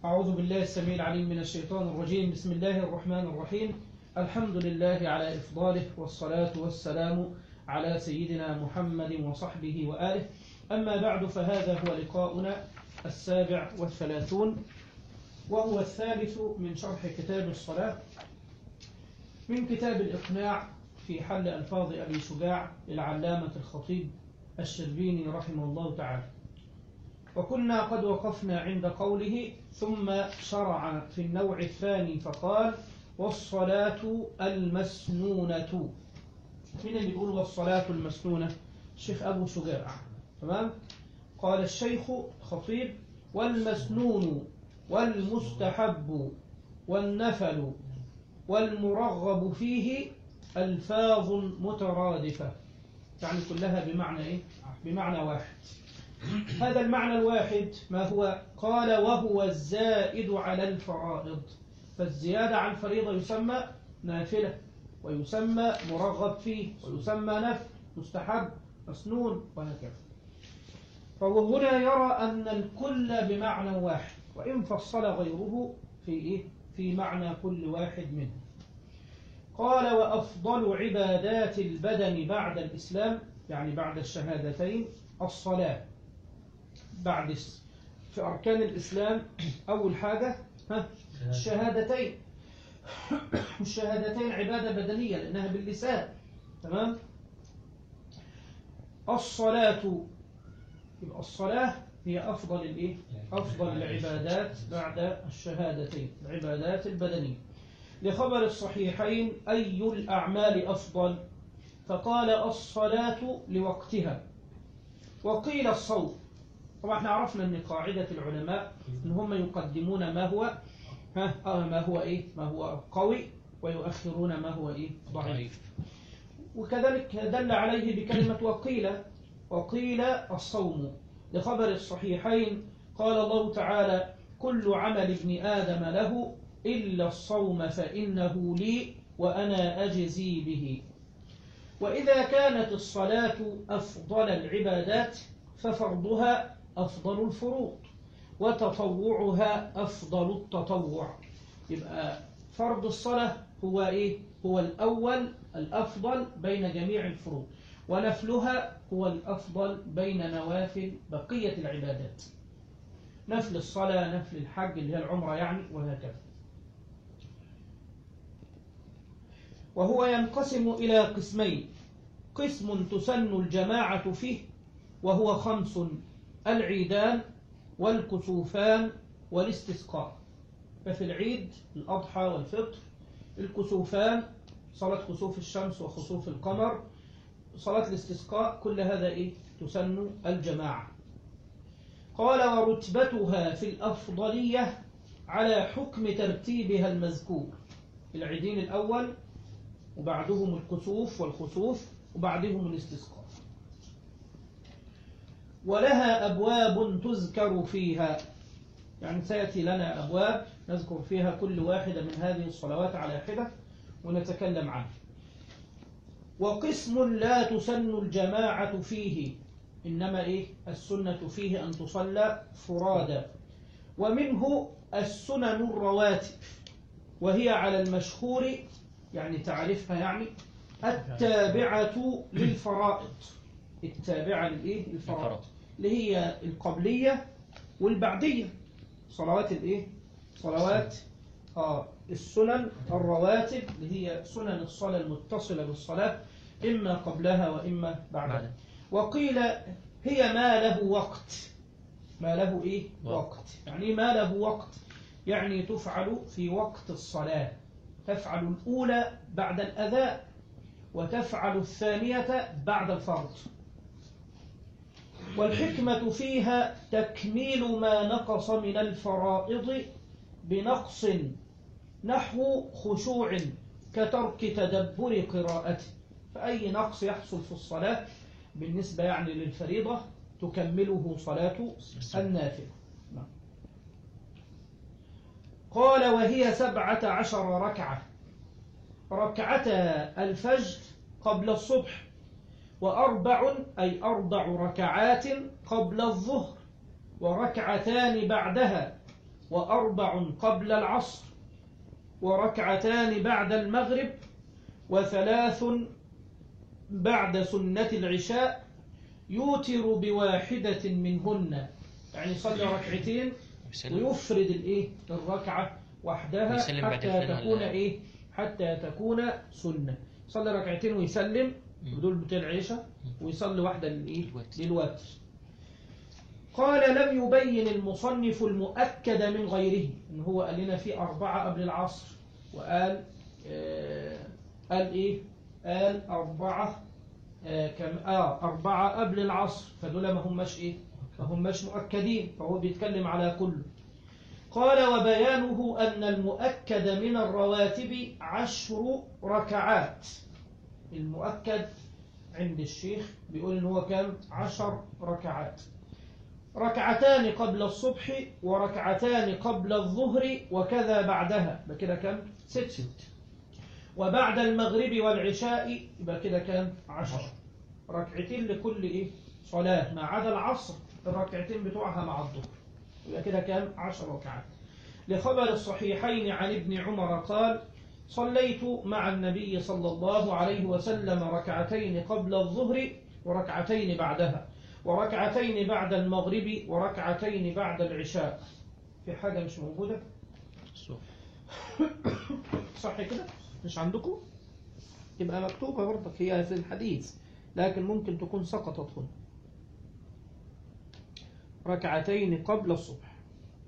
أعوذ بالله السميع العليم من الشيطان الرجيم بسم الله الرحمن الرحيم الحمد لله على إفضاله والصلاة والسلام على سيدنا محمد وصحبه وآله أما بعد فهذا هو لقاؤنا السابع والثلاثون وهو الثالث من شرح كتاب الصلاة من كتاب الإقناع في حل ألفاظ أبي شجاع للعلامة الخطيب الشربيني رحمه الله تعالى وكنا قد وقفنا عند قوله ثم شرع في النوع الثاني فقال والصلاة المسنونة من اللي يقول والصلاة المسنونة الشيخ أبو شجاع تمام قال الشيخ خطيب والمسنون والمستحب والنفل والمرغب فيه ألفاظ مترادفة يعني كلها بمعنى إيه؟ بمعنى واحد هذا المعنى الواحد ما هو قال وهو الزائد على الفرائض فالزيادة عن الفريضة يسمى نافلة ويسمى مرغب فيه ويسمى نفل مستحب مسنون وهكذا فهو هنا يرى أن الكل بمعنى واحد وإن فصل غيره في إيه؟ في معنى كل واحد منه قال وأفضل عبادات البدن بعد الإسلام يعني بعد الشهادتين الصلاة بعد في أركان الإسلام أول حاجة ها الشهادتين الشهادتين عبادة بدنية لأنها باللسان تمام الصلاة يبقى الصلاة هي أفضل الإيه؟ أفضل العبادات بعد الشهادتين العبادات البدنية لخبر الصحيحين أي الأعمال أفضل فقال الصلاة لوقتها وقيل الصوم طبعا احنا عرفنا ان قاعدة العلماء ان هم يقدمون ما هو ها آه ما هو ايه ما هو قوي ويؤخرون ما هو ايه ضعيف وكذلك دل عليه بكلمة وقيل وقيل الصوم لخبر الصحيحين قال الله تعالى كل عمل ابن آدم له إلا الصوم فإنه لي وأنا أجزي به وإذا كانت الصلاة أفضل العبادات ففرضها أفضل الفروض وتطوعها أفضل التطوع يبقى فرض الصلاة هو إيه؟ هو الأول الأفضل بين جميع الفروض ونفلها هو الأفضل بين نوافل بقية العبادات نفل الصلاة نفل الحج اللي هي العمرة يعني وهكذا وهو ينقسم إلى قسمين قسم تسن الجماعة فيه وهو خمس العيدان والكسوفان والاستسقاء ففي العيد الأضحى والفطر الكسوفان صلاة كسوف الشمس وخسوف القمر صلاة الاستسقاء كل هذا إيه؟ تسن الجماعة قال ورتبتها في الأفضلية على حكم ترتيبها المذكور العيدين الأول وبعدهم الكسوف والخسوف وبعدهم الاستسقاء ولها أبواب تذكر فيها يعني سيأتي لنا أبواب نذكر فيها كل واحدة من هذه الصلوات على حدة ونتكلم عنها وقسم لا تسن الجماعة فيه إنما إيه السنة فيه أن تصلى فرادا ومنه السنن الرواتب وهي على المشهور يعني تعرفها يعني التابعة للفرائض التابعة للإيه الفرائض اللي هي القبلية والبعدية صلوات الإيه صلوات آه السنن الرواتب اللي هي سنن الصلاة المتصلة بالصلاة إما قبلها وإما بعدها وقيل هي ما له وقت ما له إيه وقت يعني ما له وقت يعني تفعل في وقت الصلاة تفعل الأولى بعد الأذان وتفعل الثانية بعد الفرض والحكمة فيها تكميل ما نقص من الفرائض بنقص نحو خشوع كترك تدبر قراءته فأي نقص يحصل في الصلاة بالنسبة يعني للفريضة تكمله صلاة النافلة قال وهي سبعة عشر ركعة ركعتا الفجر قبل الصبح وأربع أي أربع ركعات قبل الظهر وركعتان بعدها وأربع قبل العصر وركعتان بعد المغرب وثلاث بعد سنة العشاء يوتر بواحدة منهن يعني يصلي ركعتين ويسلم ويفرد الايه الركعه وحدها ويسلم بعد حتى الاثنين تكون ولا- ايه حتى تكون سنه يصلي ركعتين ويسلم مم. بدول بتاع العشاء ويصلي واحده للايه الوتر. للوتر قال لم يبين المصنف المؤكد من غيره ان هو قال لنا في اربعه قبل العصر وقال آه قال ايه قال اربعه آه كم اه اربعه قبل العصر فدول ما هماش ايه ما هماش مؤكدين فهو بيتكلم على كله قال وبيانه أن المؤكد من الرواتب عشر ركعات المؤكد عند الشيخ بيقول إن هو كام عشر ركعات ركعتان قبل الصبح وركعتان قبل الظهر وكذا بعدها يبقى كده كام ست وبعد المغرب والعشاء يبقى كده كام عشر ركعتين لكل إيه صلاة ما عدا العصر الركعتين بتوعها مع الظهر يبقى كده كام عشر ركعات لخبر الصحيحين عن ابن عمر قال صليت مع النبي صلى الله عليه وسلم ركعتين قبل الظهر وركعتين بعدها وركعتين بعد المغرب وركعتين بعد العشاء في حاجة مش موجودة الصبح. صح كده مش عندكم تبقى مكتوبة برضك هي في الحديث لكن ممكن تكون سقطت هنا ركعتين قبل الصبح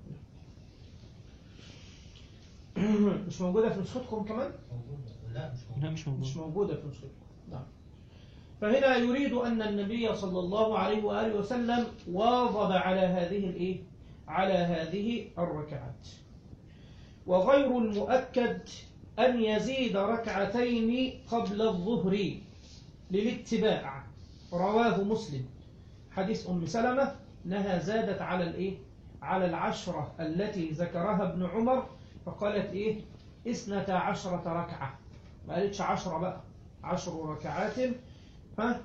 مش موجودة في نسختكم كمان لا مش موجود لا مش موجود مش موجودة في نسختكم نعم فهنا يريد أن النبي صلى الله عليه وآله وسلم واظب على هذه الإيه؟ على هذه الركعات وغير المؤكد أن يزيد ركعتين قبل الظهر للاتباع رواه مسلم حديث أم سلمة أنها زادت على الإيه؟ على العشرة التي ذكرها ابن عمر فقالت إيه؟ اثنتا عشرة ركعة ما قالتش عشرة بقى عشر ركعات ها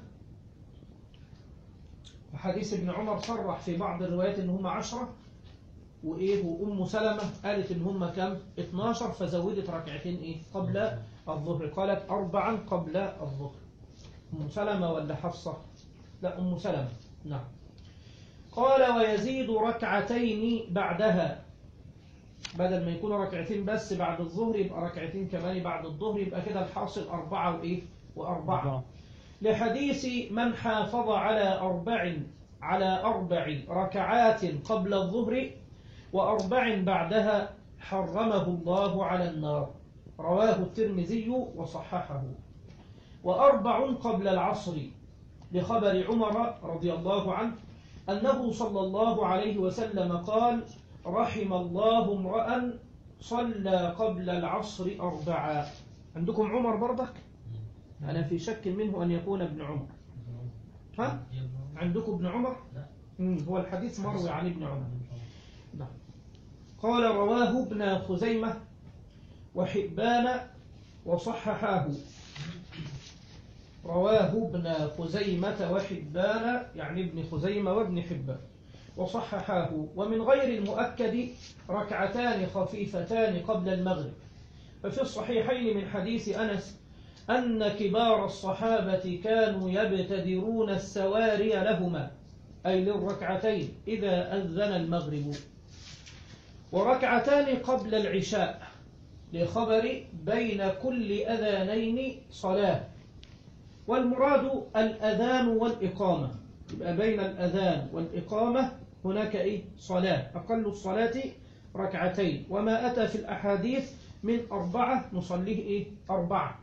وحديث ابن عمر صرح في بعض الروايات ان هم عشرة وايه وام سلمة قالت ان هم كم 12 فزودت ركعتين ايه قبل الظهر قالت اربعا قبل الظهر ام سلمة ولا حفصة لا ام سلمة نعم قال ويزيد ركعتين بعدها بدل ما يكونوا ركعتين بس بعد الظهر يبقى ركعتين كمان بعد الظهر يبقى كده الحاصل أربعة وإيه وأربعة أربعة. لحديث من حافظ على أربع على أربع ركعات قبل الظهر وأربع بعدها حرمه الله على النار رواه الترمذي وصححه وأربع قبل العصر لخبر عمر رضي الله عنه أنه صلى الله عليه وسلم قال رحم الله امرأ صلى قبل العصر أربعا عندكم عمر برضك أنا في شك منه أن يكون ابن عمر ها؟ عندكم ابن عمر لا. مم، هو الحديث مروي عن ابن عمر نعم. قال رواه ابن خزيمة وحبان وصححاه رواه ابن خزيمة وحبان يعني ابن خزيمة وابن حبان وصححاه ومن غير المؤكد ركعتان خفيفتان قبل المغرب ففي الصحيحين من حديث أنس أن كبار الصحابة كانوا يبتدرون السواري لهما أي للركعتين إذا أذن المغرب وركعتان قبل العشاء لخبر بين كل أذانين صلاة والمراد الأذان والإقامة يبقى بين الأذان والإقامة هناك إيه؟ صلاة أقل الصلاة ركعتين وما أتى في الأحاديث من أربعة نصليه إيه؟ أربعة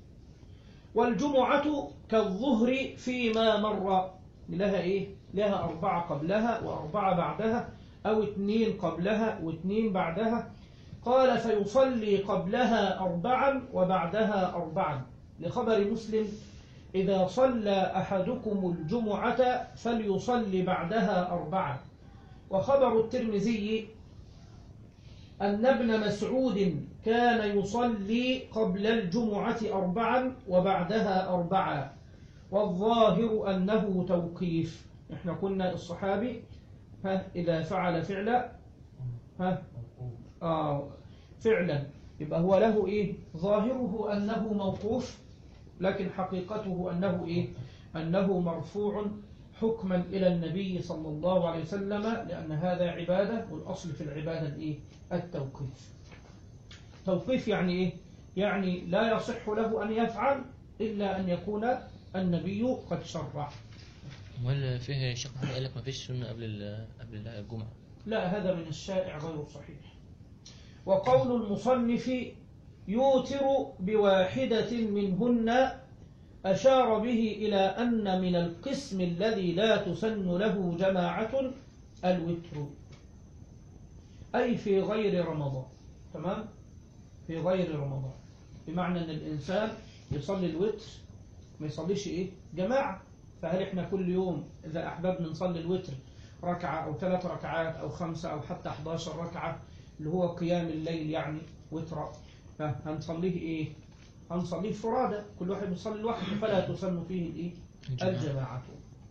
والجمعة كالظهر فيما مر لها إيه؟ لها أربعة قبلها وأربعة بعدها أو اثنين قبلها واثنين بعدها قال فيصلي قبلها أربعا وبعدها أربعا لخبر مسلم إذا صلى أحدكم الجمعة فليصلي بعدها أربعا وخبر الترمذي أن ابن مسعود كان يصلي قبل الجمعة أربعا وبعدها أربعا والظاهر أنه توقيف احنا قلنا الصحابي ها إذا فعل فعلا ها آه فعلا يبقى هو له إيه ظاهره أنه موقوف لكن حقيقته أنه إيه أنه مرفوع حكما إلى النبي صلى الله عليه وسلم لأن هذا عبادة والأصل في العبادة الإيه التوقيف توقيف يعني إيه يعني لا يصح له أن يفعل إلا أن يكون النبي قد شرع امال فيه شيخ محمد قال لك ما فيش سنه قبل ال- قبل الجمعه لا هذا من الشائع غير صحيح وقول المصنف يوتر بواحدة منهن أشار به إلى أن من القسم الذي لا تسن له جماعة الوتر أي في غير رمضان تمام في غير رمضان بمعنى أن الإنسان يصلي الوتر ما يصليش إيه جماعة فهل إحنا كل يوم إذا أحببنا نصلي الوتر ركعة أو ثلاث ركعات أو خمسة أو حتى 11 ركعة اللي هو قيام الليل يعني وتر هنصليه إيه هنصليه فرادى كل واحد يصلي لوحده فلا تسن فيه الإيه الجماعة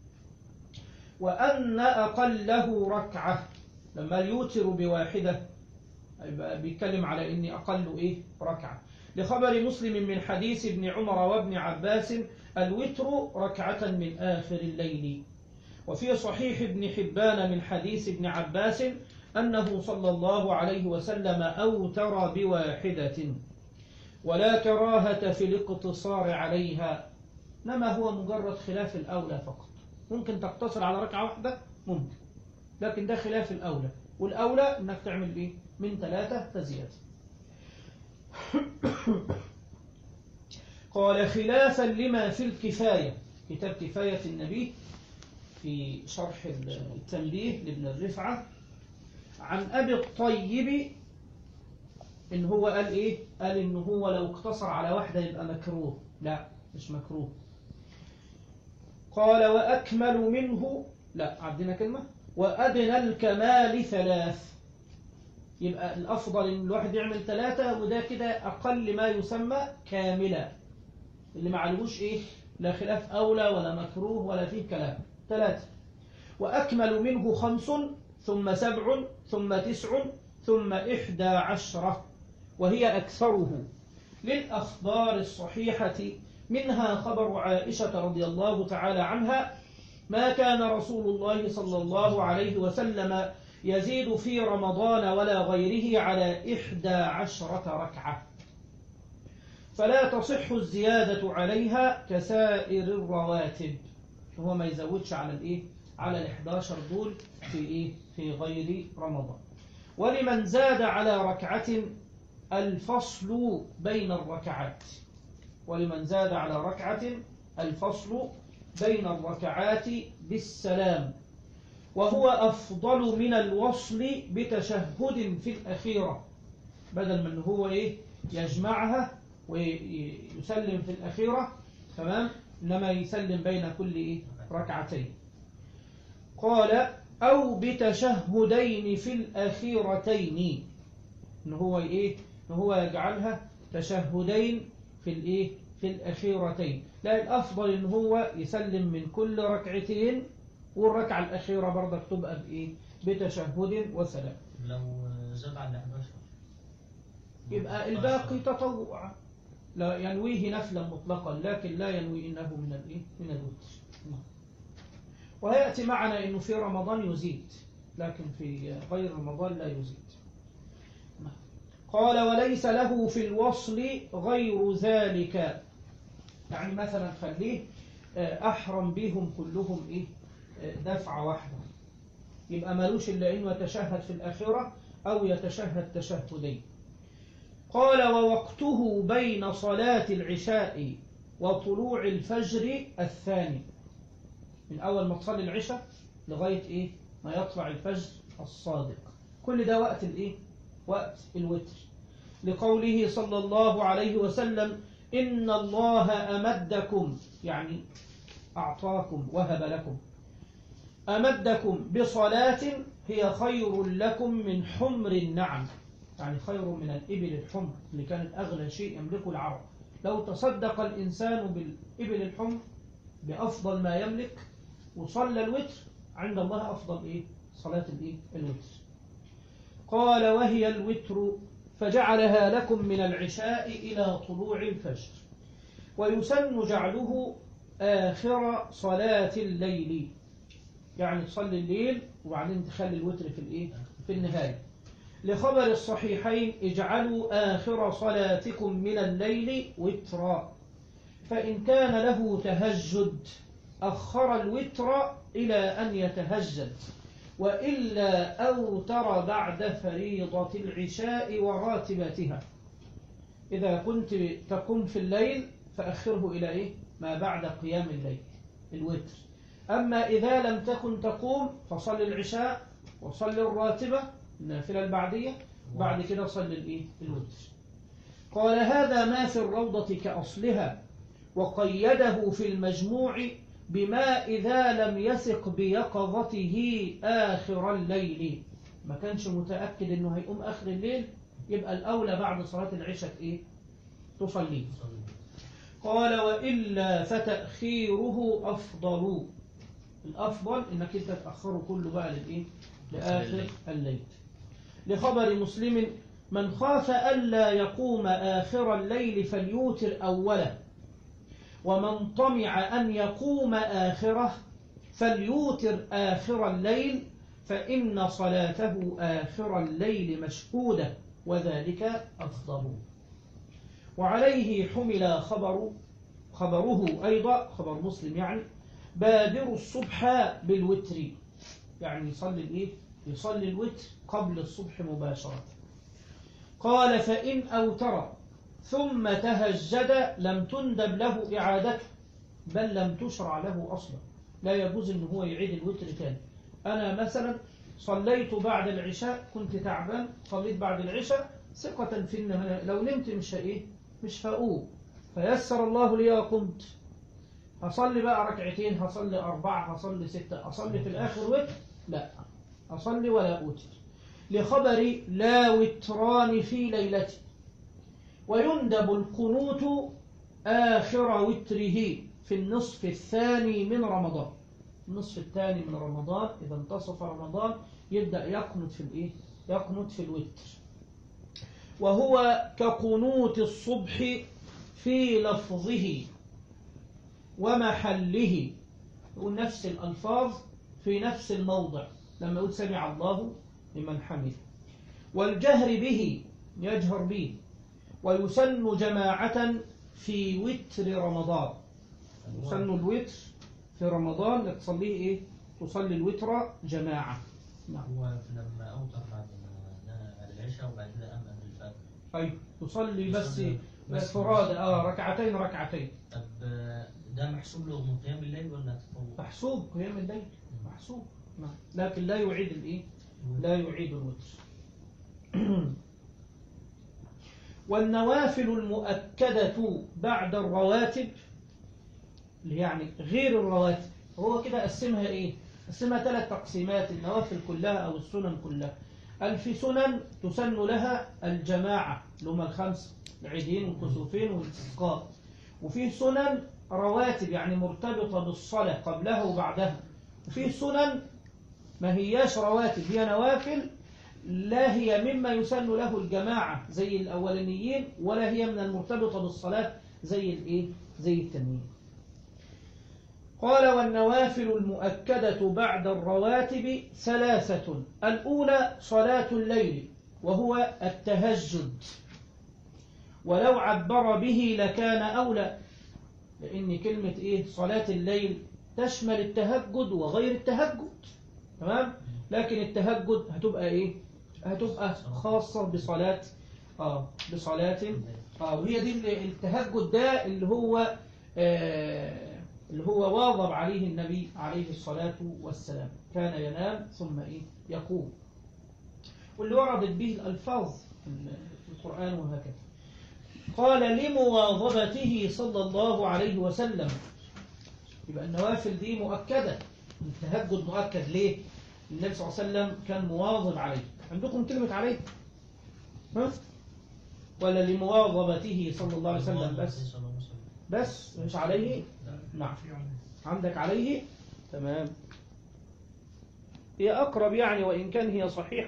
وأن أقله ركعة لما يوتر بواحدة يبقى بيتكلم على إن أقل إيه ركعة لخبر مسلم من حديث ابن عمر وابن عباس الوتر ركعة من آخر الليل وفي صحيح ابن حبان من حديث ابن عباس أنه صلى الله عليه وسلم أوتر بواحدة ولا كراهة في الاقتصار عليها إنما هو مجرد خلاف الأولى فقط ممكن تقتصر على ركعة واحدة ممكن لكن ده خلاف الأولى والأولى إنك تعمل إيه من ثلاثة فزيادة قال خلافا لما في الكفاية كتاب كفاية النبي في شرح التنبيه لابن الرفعة عن أبي الطيب إن هو قال إيه قال إن هو لو اقتصر على واحدة يبقى مكروه لا مش مكروه قال وأكمل منه لا عندنا كلمة وأدنى الكمال ثلاث يبقى الأفضل إن الواحد يعمل ثلاثة وده كده أقل ما يسمى كاملا اللي ما عليهوش إيه لا خلاف أولى ولا مكروه ولا فيه كلام ثلاثة وأكمل منه خمس ثم سبع ثم تسع ثم إحدى عشرة وهي أكثره للأخبار الصحيحة منها خبر عائشة رضي الله تعالى عنها ما كان رسول الله صلى الله عليه وسلم يزيد في رمضان ولا غيره على إحدى عشرة ركعة فلا تصح الزيادة عليها كسائر الرواتب هو ما يزودش على الإيه؟ على الإحداشر دول في إيه؟ في غير رمضان ولمن زاد على ركعة الفصل بين الركعات ولمن زاد على ركعة الفصل بين الركعات بالسلام وهو أفضل من الوصل بتشهد في الأخيرة بدل من هو إيه يجمعها ويسلم في الأخيرة تمام إنما يسلم بين كل إيه ركعتين قال أو بتشهدين في الأخيرتين إن هو إيه إن هو يجعلها تشهدين في الإيه في الأخيرتين لا الأفضل إن هو يسلم من كل ركعتين والركعة الأخيرة برضك تبقى بإيه بتشهد وسلام لو زاد عن 11 يبقى الباقي تطوع لا ينويه نفلا مطلقا لكن لا ينوي إنه من الإيه من الوتر نعم. وهيأتي معنا إنه في رمضان يزيد لكن في غير رمضان لا يزيد نعم. قال وليس له في الوصل غير ذلك يعني مثلا خليه أحرم بهم كلهم إيه دفعة واحدة يبقى ملوش إلا إنه يتشهد في الآخرة أو يتشهد تشهدين قال ووقته بين صلاة العشاء وطلوع الفجر الثاني من أول ما تصلي العشاء لغاية إيه ما يطلع الفجر الصادق كل ده وقت الإيه وقت الوتر لقوله صلى الله عليه وسلم إن الله أمدكم يعني أعطاكم وهب لكم أمدكم بصلاة هي خير لكم من حمر النعم يعني خير من الإبل الحمر اللي كانت أغلى شيء يملكه العرب لو تصدق الإنسان بالإبل الحمر بأفضل ما يملك وصلى الوتر عند الله أفضل إيه؟ صلاة الإيه؟ الوتر قال وهي الوتر فجعلها لكم من العشاء إلى طلوع الفجر ويسن جعله آخر صلاة الليل يعني تصلي الليل وبعدين تخلي الوتر في الإيه؟ في النهاية لخبر الصحيحين اجعلوا آخر صلاتكم من الليل وترا فإن كان له تهجد أخر الوتر إلى أن يتهجد وإلا أوتر بعد فريضة العشاء وراتباتها إذا كنت تقوم في الليل فأخره إلى إيه؟ ما بعد قيام الليل الوتر أما إذا لم تكن تقوم فصل العشاء وصل الراتبة النافلة البعدية بعد كده صل الإيه؟ الوتر قال هذا ما في الروضة كأصلها وقيده في المجموع بما إذا لم يثق بيقظته آخر الليل ما كانش متأكد إنه هيقوم آخر الليل يبقى الأولى بعد صلاة العشاء إيه؟ تصلي قال وإلا فتأخيره أفضل الأفضل إنك أنت تأخره كله بقى للإيه؟ لآخر الليل لخبر مسلم من خاف ألا يقوم آخر الليل فليوتر أوله ومن طمع أن يقوم آخره فليوتر آخر الليل فإن صلاته آخر الليل مشهودة وذلك أفضل وعليه حمل خبر خبره أيضا خبر مسلم يعني بادر الصبح بالوتر يعني يصلي الإيه؟ يصلي الوتر قبل الصبح مباشرة قال فإن أوتر ثم تهجد لم تندب له إعادته بل لم تشرع له أصلا لا يجوز أن هو يعيد الوتر تاني أنا مثلا صليت بعد العشاء كنت تعبان صليت بعد العشاء ثقة في أن لو نمت مش إيه مش هقوم فيسر الله لي وقمت هصلي بقى ركعتين هصلي أربعة هصلي ستة أصلي في الآخر وتر لا أصلي ولا أوتر لخبر لا وتران في ليلتي ويندب القنوت آخر وتره في النصف الثاني من رمضان النصف الثاني من رمضان إذا انتصف رمضان يبدأ يقنط في الإيه؟ يقنط في الوتر وهو كقنوت الصبح في لفظه ومحله يقول نفس الألفاظ في نفس الموضع لما يقول سمع الله لمن حمده والجهر به يجهر به ويسن جماعة في وتر رمضان يسن الوتر في رمضان انك تصليه ايه تصلي الوتر جماعة نعم هو لما أوتر بعد ما بعد العشاء وبعد كده قام قبل الفجر أيوة تصلي بس يصلي بس فراد اه ركعتين ركعتين طب آه، ده محسوب له من قيام الليل ولا تطوع؟ محسوب قيام الليل محسوب نعم لكن لا يعيد الايه لا يعيد الوتر والنوافل المؤكدة بعد الرواتب اللي يعني غير الرواتب هو كده قسمها ايه قسمها ثلاث تقسيمات النوافل كلها او السنن كلها قال في سنن تسن لها الجماعة اللي هم الخمس العيدين والكسوفين والاستسقاء وفي سنن رواتب يعني مرتبطة بالصلاة قبلها وبعدها وفي سنن ما هياش رواتب هي نوافل لا هي مما يسن له الجماعة زي الأولانيين ولا هي من المرتبطة بالصلاة زي الإيه؟ زي التنوين قال والنوافل المؤكدة بعد الرواتب ثلاثة الأولى صلاة الليل وهو التهجد ولو عبر به لكان أولى لأن كلمة إيه صلاة الليل تشمل التهجد وغير التهجد تمام لكن التهجد هتبقى إيه هتبقى خاصة بصلاة آه بصلاة آه وهي دي اللي- التهجد ده اللي هو آه اللي هو واظب عليه النبي عليه الصلاة والسلام كان ينام ثم إيه يقوم واللي وردت به الألفاظ في القرآن وهكذا قال لمواظبته صلى الله عليه وسلم يبقى النوافل دي مؤكدة التهجد مؤكد ليه النبي صلى الله عليه وسلم كان مواظب عليه عندكم كلمة عليه ها ولا لمواظبته صلى الله عليه وسلم بس صلى الله عليه وسلم. بس مش عليه نعم عندك عليه تمام هي أقرب يعني وإن كان هي صحيحة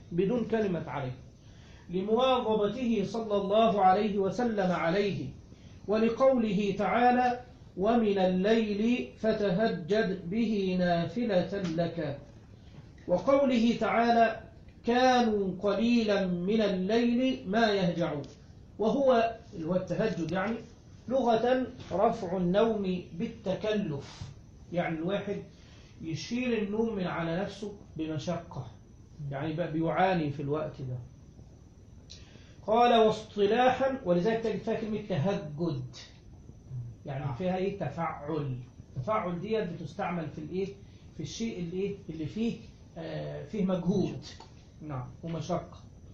بدون كلمة عليه لمواظبته صلى الله عليه وسلم عليه ولقوله تعالى ومن الليل فتهجد به نافلة لك وقوله تعالى كانوا قليلا من الليل ما يهجعون وهو اللي هو التهجد يعني لغة رفع النوم بالتكلف يعني الواحد يشيل النوم من على نفسه بمشقة يعني بقى بيعاني في الوقت ده قال واصطلاحا ولذلك تجد فيها كلمة تهجد يعني فيها ايه تفعل تفعل ديت بتستعمل في الايه في الشيء اللي ايه اللي فيه آه فيه مجهود نعم ومشقة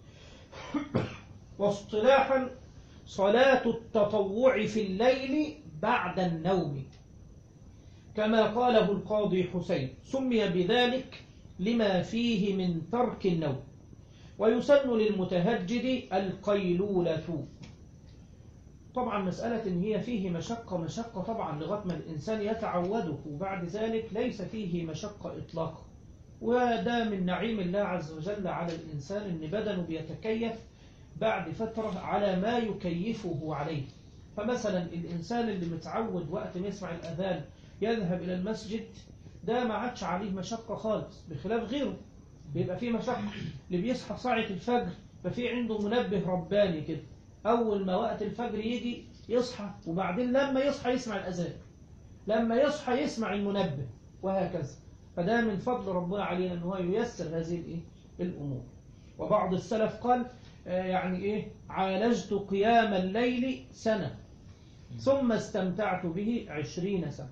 واصطلاحا صلاة التطوع في الليل بعد النوم كما قاله القاضي حسين سمي بذلك لما فيه من ترك النوم ويسن للمتهجد القيلولة طبعا مسألة إن هي فيه مشقة مشقة طبعا لغاية ما الإنسان يتعوده وبعد ذلك ليس فيه مشقة إطلاقا وده من نعيم الله عز وجل على الإنسان إن بدنه بيتكيف بعد فترة على ما يكيفه عليه فمثلا الإنسان اللي متعود وقت ما يسمع الأذان يذهب إلى المسجد ده ما عادش عليه مشقة خالص بخلاف غيره بيبقى فيه مشقة اللي بيصحى ساعة الفجر ففي عنده منبه رباني كده أول ما وقت الفجر يجي يصحى وبعدين لما يصحى يسمع الأذان لما يصحى يسمع المنبه وهكذا فده من فضل ربنا علينا أنه هو ييسر هذه الإيه؟ الأمور وبعض السلف قال آه يعني إيه عالجت قيام الليل سنة ثم استمتعت به عشرين سنة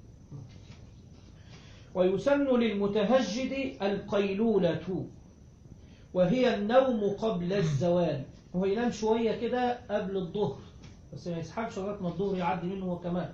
ويسن للمتهجد القيلولة وهي النوم قبل الزوال هو ينام شوية كده قبل الظهر بس ما يسحبش لغاية ما الظهر يعدي منه هو كمان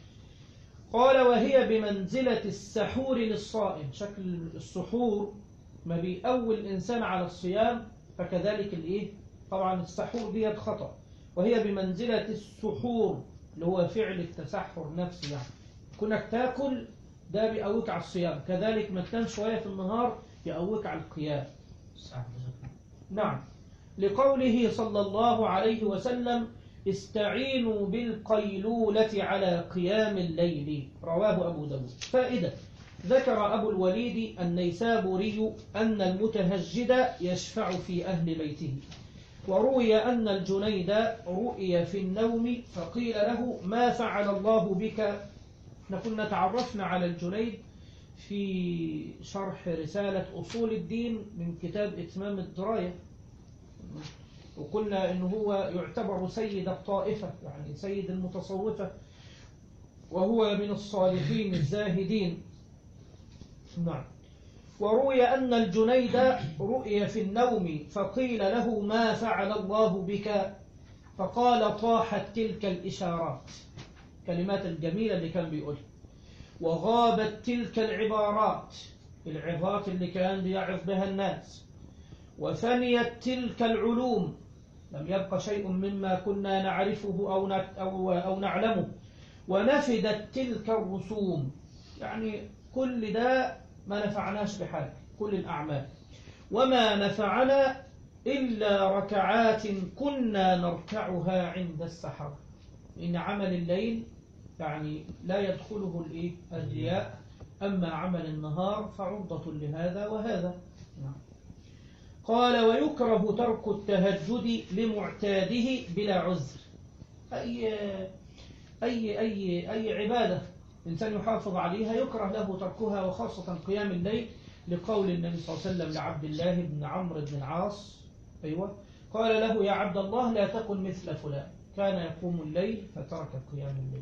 قال وهي بمنزلة السحور للصائم شكل السحور ما بيقوي الإنسان على الصيام فكذلك الإيه طبعا السحور ديت خطأ وهي بمنزلة السحور اللي هو فعل التسحر نفسه يعني كونك تاكل ده بيقويك على الصيام كذلك ما تنام شوية في النهار يقويك على القيام الساعة 11 نعم لقوله صلى الله عليه وسلم استعينوا بالقيلولة على قيام الليل رواه أبو داود فائدة ذكر أبو الوليد النيسابوري أن المتهجد يشفع في أهل بيته وروي أن الجنيد رؤي في النوم فقيل له ما فعل الله بك احنا كنا تعرفنا على الجنيد في شرح رسالة أصول الدين من كتاب إتمام الدراية وقلنا إنه هو يعتبر سيد الطائفة يعني سيد المتصوفة وهو من الصالحين الزاهدين نعم وروي أن الجنيد رؤي في النوم فقيل له ما فعل الله بك فقال طاحت تلك الإشارات كلمات الجميلة اللي كان بيقولها وغابت تلك العبارات العظات اللي كان بيعظ بها الناس وفنيت تلك العلوم لم يبق شيء مما كنا نعرفه أو, أو, أو نعلمه ونفدت تلك الرسوم يعني كل ده ما نفعناش بحاجة كل الأعمال وما نفعنا إلا ركعات كنا نركعها عند السحر إن عمل الليل يعني لا يدخله الإيه؟ الرياء أما عمل النهار فعرضة لهذا وهذا نعم. قال ويكره ترك التهجد لمعتاده بلا عذر أي, أي, أي, أي عبادة الإنسان يحافظ عليها يكره له تركها وخاصة قيام الليل لقول النبي صلى الله عليه وسلم لعبد الله بن عمرو بن العاص أيوة قال له يا عبد الله لا تكن مثل فلان كان يقوم الليل فترك قيام الليل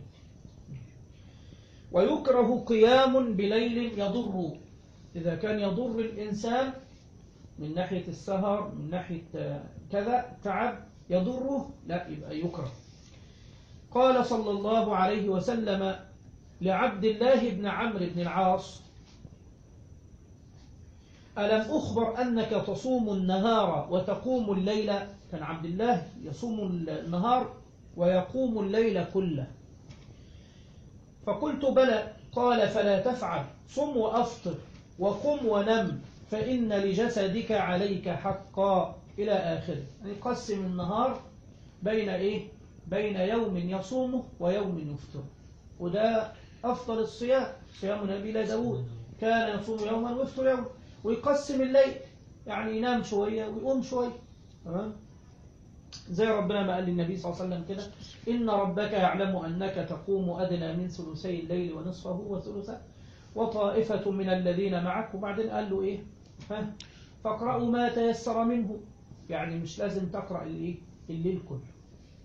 ويكره قيام بليل يضر إذا كان يضر الإنسان من ناحية السهر من ناحية كذا تعب يضره لا يبقى يكره قال صلى الله عليه وسلم لعبد الله بن عمرو بن العاص ألم أخبر أنك تصوم النهار وتقوم الليل كان عبد الله يصوم النهار ويقوم الليل كله فقلت بلى قال فلا تفعل صم وأفطر وقم ونم فإن لجسدك عليك حقا إلى آخره يعني قسم النهار بين إيه بين يوم يصومه ويوم يفطر وده أفضل الصيام صيام نبي داود كان يصوم يوما ويفطر يوما ويقسم الليل يعني ينام شوية ويقوم شوية تمام زي ربنا ما قال للنبي صلى الله عليه وسلم كده إن ربك يعلم أنك تقوم أدنى من ثلثي الليل ونصفه وثلثه وطائفة من الذين معك وبعدين قال له إيه ها فاقرأوا ما تيسر منه يعني مش لازم تقرأ الليل, الليل كله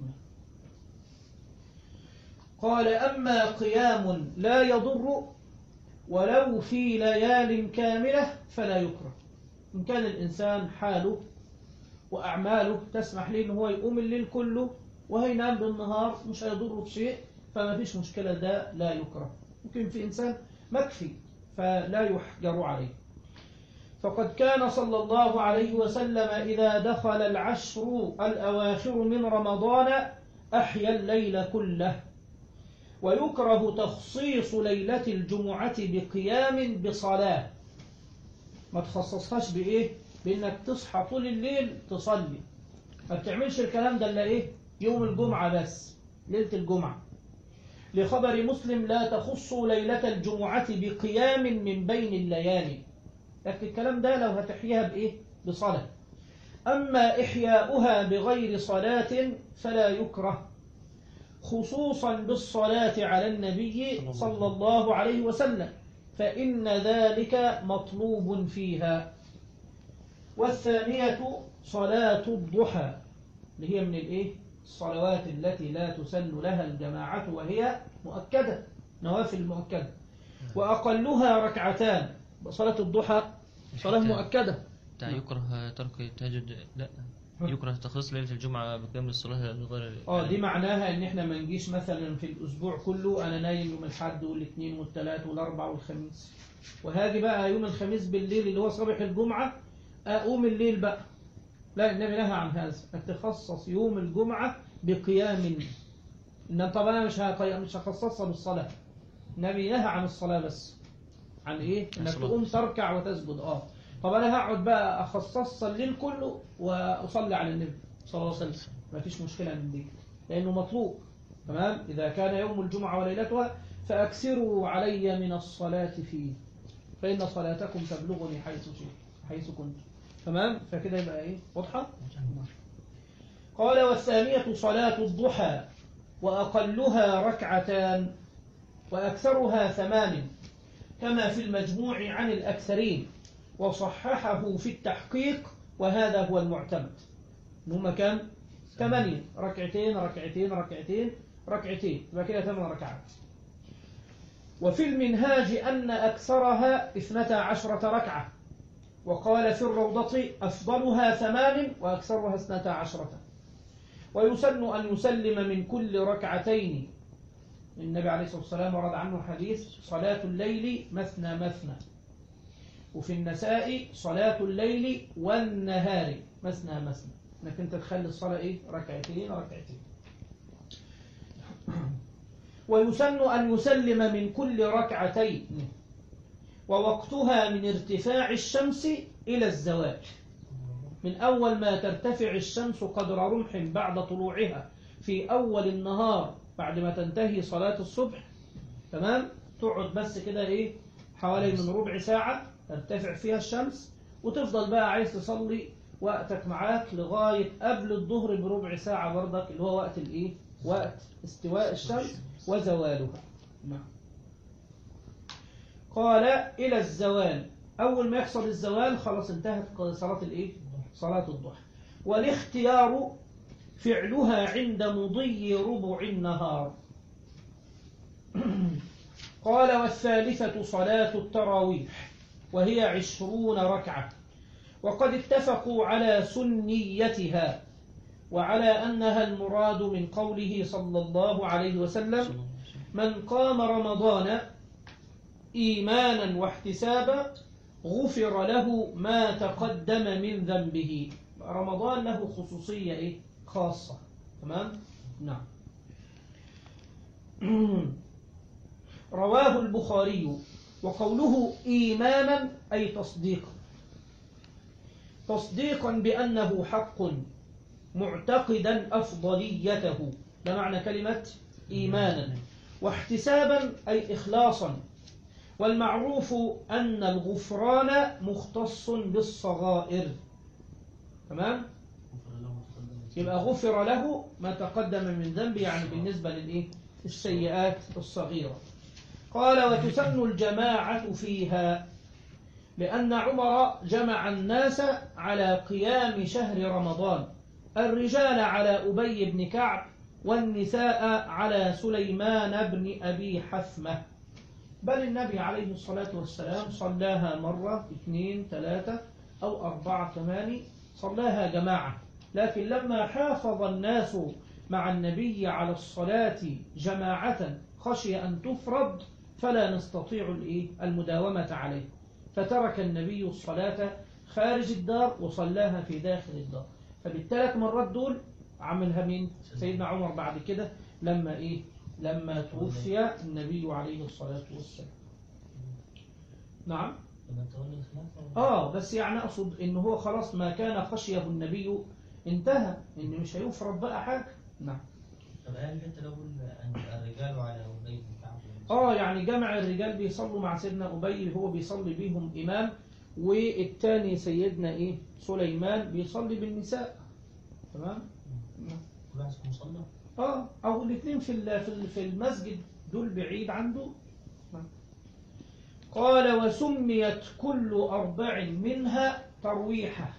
قال أما قيام لا يضر ولو في ليال كاملة فلا يكره إن كان الإنسان حاله وأعماله تسمح ليه إن هو يقوم الليل كله وهينام بالنهار مش هيضره بشيء فما فيش مشكلة ده لا يكره ممكن في إنسان مكفي فلا يحجر عليه فقد كان صلى الله عليه وسلم إذا دخل العشر الأواخر من رمضان أحيا الليل كله ويكره تخصيص ليلة الجمعة بقيام بصلاة ما تخصصهاش بإيه بإنك تصحى طول الليل تصلي ما بتعملش الكلام ده إلا إيه يوم الجمعة بس ليلة الجمعة لخبر مسلم لا تخص ليلة الجمعة بقيام من بين الليالي لكن الكلام ده لو هتحييها بإيه بصلاة أما إحياؤها بغير صلاة فلا يكره خصوصا بالصلاة على النبي صلى الله عليه وسلم فإن ذلك مطلوب فيها والثانية صلاة الضحى اللي هي من الإيه؟ الصلوات التي لا تسل لها الجماعة وهي مؤكدة نوافل مؤكدة وأقلها ركعتان صلاة الضحى صلاة مؤكدة بتاع يكره ترك التهجد لا يكره تخصيص ليلة الجمعة بقيام الصلاة لغير اه دي معناها ان احنا ما نجيش مثلا في الاسبوع كله انا نايم يوم الاحد والاثنين والثلاث والاربع والخميس وهاجي بقى يوم الخميس بالليل اللي هو صباح الجمعة اقوم الليل بقى لا النبي نهى عن هذا انك تخصص يوم الجمعة بقيام ان طبعا انا مش هطي- مش هخصصها بالصلاة النبي نهى عن الصلاة بس عن ايه انك الصلاة. تقوم تركع وتسجد اه طب انا هقعد بقى اخصصها الليل كله واصلي على النبي صلى الله عليه وسلم ما فيش مشكلة من دي لانه مطلوب تمام اذا كان يوم الجمعة وليلتها فاكثروا علي من الصلاة فيه فان صلاتكم تبلغني حيث شئت حيث كنت تمام فكده يبقى ايه واضحة قال والثانية صلاة الضحى وأقلها ركعتان وأكثرها ثمان كما في المجموع عن الأكثرين وصححه في التحقيق وهذا هو المعتمد هما كام؟ ثمانية ركعتين ركعتين ركعتين ركعتين يبقى كده ثمان ركعات وفي المنهاج أن أكثرها اثنتا عشرة ركعة وقال في الروضة أفضلها ثمان وأكثرها اثنتا عشرة ويسن أن يسلم من كل ركعتين النبي عليه الصلاة والسلام ورد عنه حديث صلاة الليل مثنى مثنى وفي النساء صلاة الليل والنهار مثنى مثنى انك انت تخلي الصلاة ايه ركعتين ركعتين ويسن أن يسلم من كل ركعتين ووقتها من ارتفاع الشمس إلى الزوال من أول ما ترتفع الشمس قدر رمح بعد طلوعها في أول النهار بعد ما تنتهي صلاة الصبح تمام تقعد بس كده إيه حوالي من ربع ساعة ترتفع فيها الشمس وتفضل بقى عايز تصلي وقتك معاك لغاية قبل الظهر بربع ساعة برضك اللي هو وقت الإيه وقت استواء الشمس وزوالها نعم قال إلى الزوال أول ما يحصل الزوال خلاص انتهت صلاة الإيه صلاة الضحى والاختيار فعلها عند مضي ربع النهار قال والثالثة صلاة التراويح وهي عشرون ركعة وقد اتفقوا على سنيتها وعلى أنها المراد من قوله صلى الله عليه وسلم من قام رمضان إيمانا واحتسابا غفر له ما تقدم من ذنبه رمضان له خصوصية إيه؟ خاصة تمام؟ نعم رواه البخاري وقوله إيمانا أي تصديقا تصديقا بأنه حق معتقدا أفضليته ده معنى كلمة إيمانا واحتسابا أي إخلاصا والمعروف أن الغفران مختص بالصغائر تمام غفر له ما تقدم من يبقى غفر له ما تقدم من ذنبه يعني بالنسبة للإيه السيئات الصغيرة قال وتسن الجماعة فيها لأن عمر جمع الناس على قيام شهر رمضان الرجال على أبي بن كعب والنساء على سليمان بن أبي حثمة بل النبي عليه الصلاة والسلام صلاها مرة اثنين ثلاثة أو أربعة ثماني صلاها جماعة لكن لما حافظ الناس مع النبي على الصلاة جماعة خشي أن تفرض فلا نستطيع الإيه؟ المداومة عليه فترك النبي الصلاة خارج الدار وصلاها في داخل الدار فبالثلاث مرات دول عملها مين سيدنا عمر بعد كده لما إيه لما توفي النبي عليه الصلاة والسلام نعم لما تولي الخلافة اه بس يعني اقصد ان هو خلاص ما كان خشيه النبي انتهى ان مش هيفرض بقى حاجه نعم طب هل الحتة لو قلنا أن الرجال على أبي بن كعب اه يعني جمع الرجال بيصلوا مع سيدنا ابي هو بيصلي بيهم امام والتاني سيدنا ايه سليمان بيصلي بالنساء تمام نعم. كل واحد في مصلى اه او الاثنين في ال- في ال- في المسجد دول بعيد عنده نعم. قال وسميت كل أربع منها ترويحة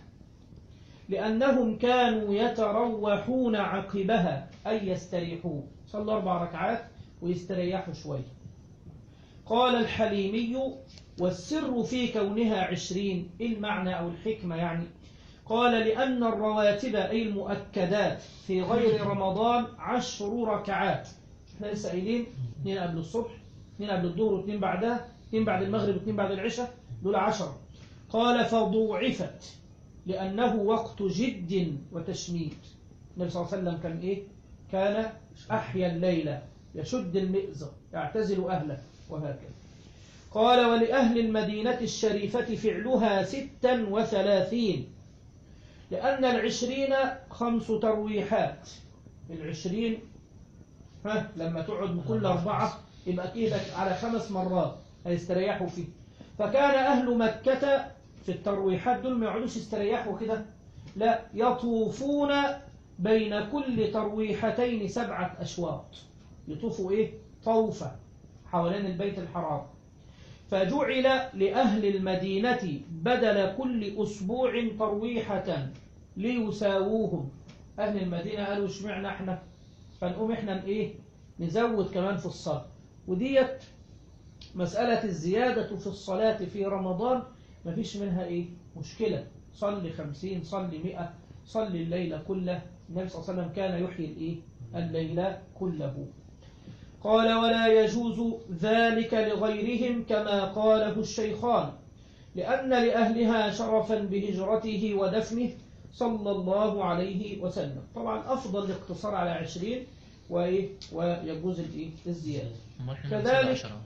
لأنهم كانوا يتروحون عقبها أي يستريحون صلوا أربع ركعات ويستريحوا شوية قال الحليمي والسر في كونها عشرين إيه المعنى أو الحكمة يعني قال لأن الرواتب أي المؤكدات في غير رمضان عشر ركعات احنا لسه قايلين اثنين قبل الصبح اثنين قبل الظهر واثنين بعدها اثنين بعد المغرب واثنين بعد العشاء دول عشر قال فضوعفت لأنه وقت جد وتشميت النبي صلى الله عليه وسلم كان إيه كان أحيا الليلة يشد المئزر يعتزل أهله وهكذا قال ولأهل المدينة الشريفة فعلها ستا وثلاثين لأن العشرين خمس ترويحات العشرين ها لما تقعد من كل أربعة يبقى كده على خمس مرات هيستريحوا فيه فكان أهل مكة في الترويحات دول ما يقعدوش يستريحوا كده لا يطوفون بين كل ترويحتين سبعة أشواط يطوفوا إيه طوفة حوالين البيت الحرام فجعل لأهل المدينة بدل كل أسبوع ترويحة ليساووهم أهل المدينة قالوا اشمعنا احنا فنقوم احنا ايه نزود كمان في الصلاة وديت مسألة الزيادة في الصلاة في رمضان مفيش منها ايه مشكلة صلي خمسين صلي مئة صلي الليل كله النبي صلى الله عليه وسلم كان يحيي الايه الليل كله قال ولا يجوز ذلك لغيرهم كما قاله الشيخان لأن لأهلها شرفا بهجرته ودفنه صلى الله عليه وسلم طبعا أفضل الاقتصار على عشرين وإيه ويجوز الإيه الزيادة أمال إحنا كذلك- بنصلي عشرة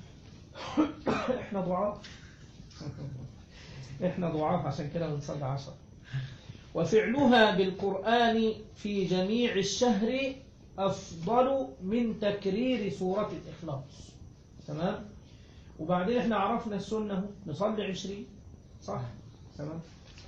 احنا ضعاف احنا ضعاف عشان كده بنصلي عشر وفعلها بالقرآن في جميع الشهر أفضل من تكرير سورة الإخلاص تمام وبعدين احنا عرفنا السنة اهو، نصلي عشرين صح تمام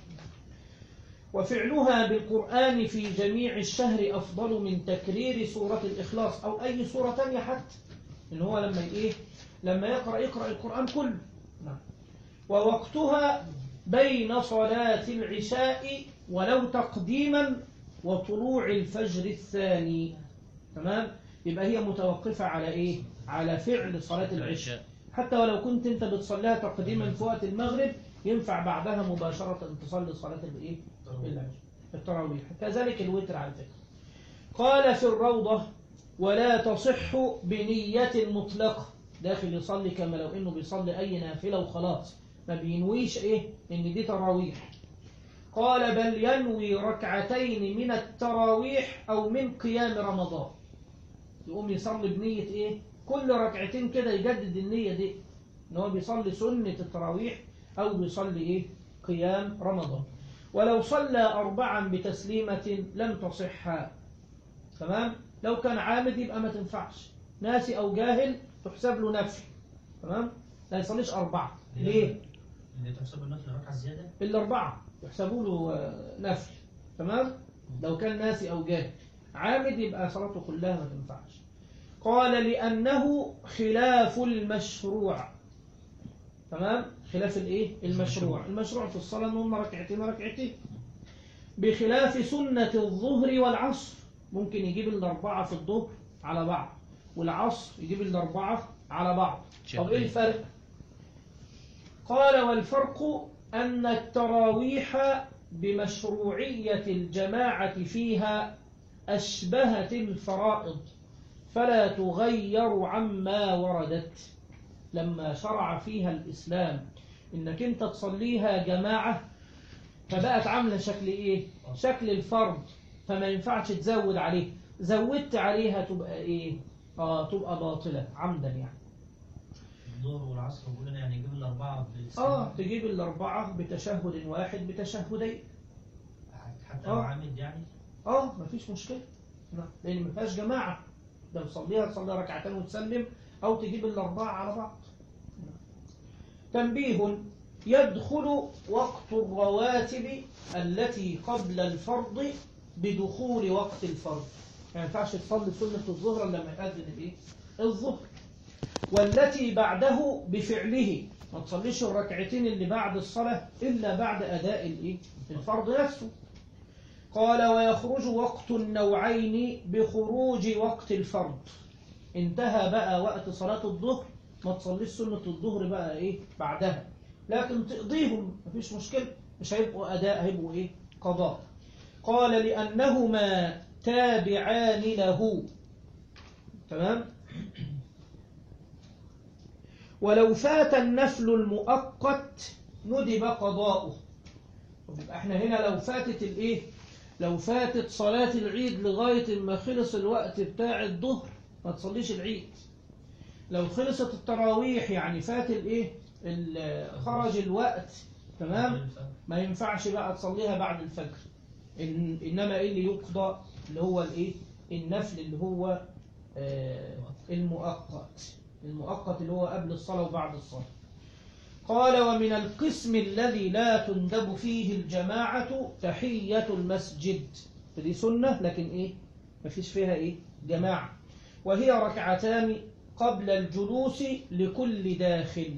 وفعلها بالقرآن في جميع الشهر أفضل من تكرير سورة الإخلاص أو أي سورة تانية حتى إن هو لما إيه لما يقرأ يقرأ القرآن كله نعم. ووقتها بين صلاة العشاء ولو تقديما وطلوع الفجر الثاني تمام يبقى هي متوقفة على إيه على فعل صلاة العشاء حتى ولو كنت أنت بتصليها تقديما في وقت المغرب ينفع بعدها مباشرة أن تصلي صلاة الإيه العشاء التراويح كذلك الوتر على فكرة قال في الروضة ولا تصح بنية مطلقة داخل يصلي كما لو انه بيصلي اي نافلة وخلاص ما بينويش ايه ان دي تراويح قال بل ينوي ركعتين من التراويح او من قيام رمضان يقوم يصلي بنية ايه كل ركعتين كده يجدد النية دي ان هو بيصلي سنة التراويح او بيصلي ايه قيام رمضان ولو صلى أربعا بتسليمة لم تصح تمام لو كان عامد يبقى ما تنفعش ناسي أو جاهل تحسب له نفل تمام لا يصليش أربعة ليه؟ اللي تحسب النفل ركعة زيادة الأربعة يحسبوا له آه، نفل تمام لو كان ناسي أو جاهل عامد يبقى صلاته كلها ما تنفعش قال لأنه خلاف المشروع تمام خلاف الايه المشروع المشروع في الصلاة ان هم ركعتين ركعتين بخلاف سنة الظهر والعصر ممكن يجيب الأربعة في الظهر على بعض والعصر يجيب الأربعة على بعض طب ايه الفرق قال والفرق أن التراويح بمشروعية الجماعة فيها أشبهت الفرائض فلا تغير عما وردت لما شرع فيها الإسلام إنك أنت تصليها جماعة فبقت عاملة شكل إيه؟ شكل الفرض فما ينفعش تزود عليه زودت عليها تبقى إيه؟ آه تبقى باطلة عمدا يعني الظهر والعصر بيقول لنا يعني يجيب الأربعة بالسلام آه تجيب الأربعة بتشهد واحد بتشهدين حتى آه. لو عامد يعني اه مفيش مشكلة نعم. لأن ما فيهاش جماعة لو تصليها تصلي ركعتين وتسلم أو تجيب الأربعة على بعض نعم. تنبيه يدخل وقت الرواتب التي قبل الفرض بدخول وقت الفرض ما ينفعش تصلي سنة الظهر إلا لما يأذن الإيه؟ الظهر والتي بعده بفعله ما تصليش الركعتين اللي بعد الصلاة إلا بعد أداء الإيه؟ الفرض نفسه قال ويخرج وقت النوعين بخروج وقت الفرض انتهى بقى وقت صلاة الظهر ما تصليش سنة الظهر بقى ايه بعدها لكن تقضيهم مفيش مشكلة مش هيبقوا أداء هيبقوا ايه قضاء قال لأنهما تابعان له تمام ولو فات النفل المؤقت ندب قضاؤه طب يبقى احنا هنا لو فاتت الايه لو فاتت صلاة العيد لغاية ما خلص الوقت بتاع الظهر ما تصليش العيد لو خلصت التراويح يعني فات الايه ال- خرج الوقت تمام ما ينفعش بقى تصليها بعد الفجر إن انما ايه اللي يقضى اللي هو الايه النفل اللي هو آه المؤقت المؤقت اللي هو قبل الصلاة وبعد الصلاة قال ومن القسم الذي لا تندب فيه الجماعة تحية المسجد فدي سنة لكن ايه مفيش فيها ايه جماعة وهي ركعتان قبل الجلوس لكل داخل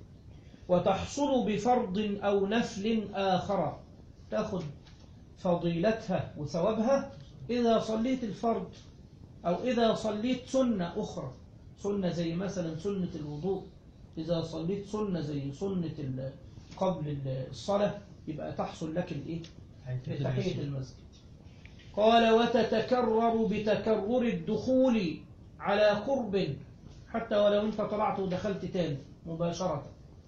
وتحصل بفرض أو نفل آخر تأخذ فضيلتها وثوابها إذا صليت الفرض أو إذا صليت سنة أخرى سنة زي مثلا سنة الوضوء إذا صليت سنة زي سنة ال- قبل الصلاة يبقى تحصل لك الإيه؟ تحية المسجد قال وتتكرر بتكرر الدخول على قرب حتى ولو انت طلعت ودخلت تاني مباشرة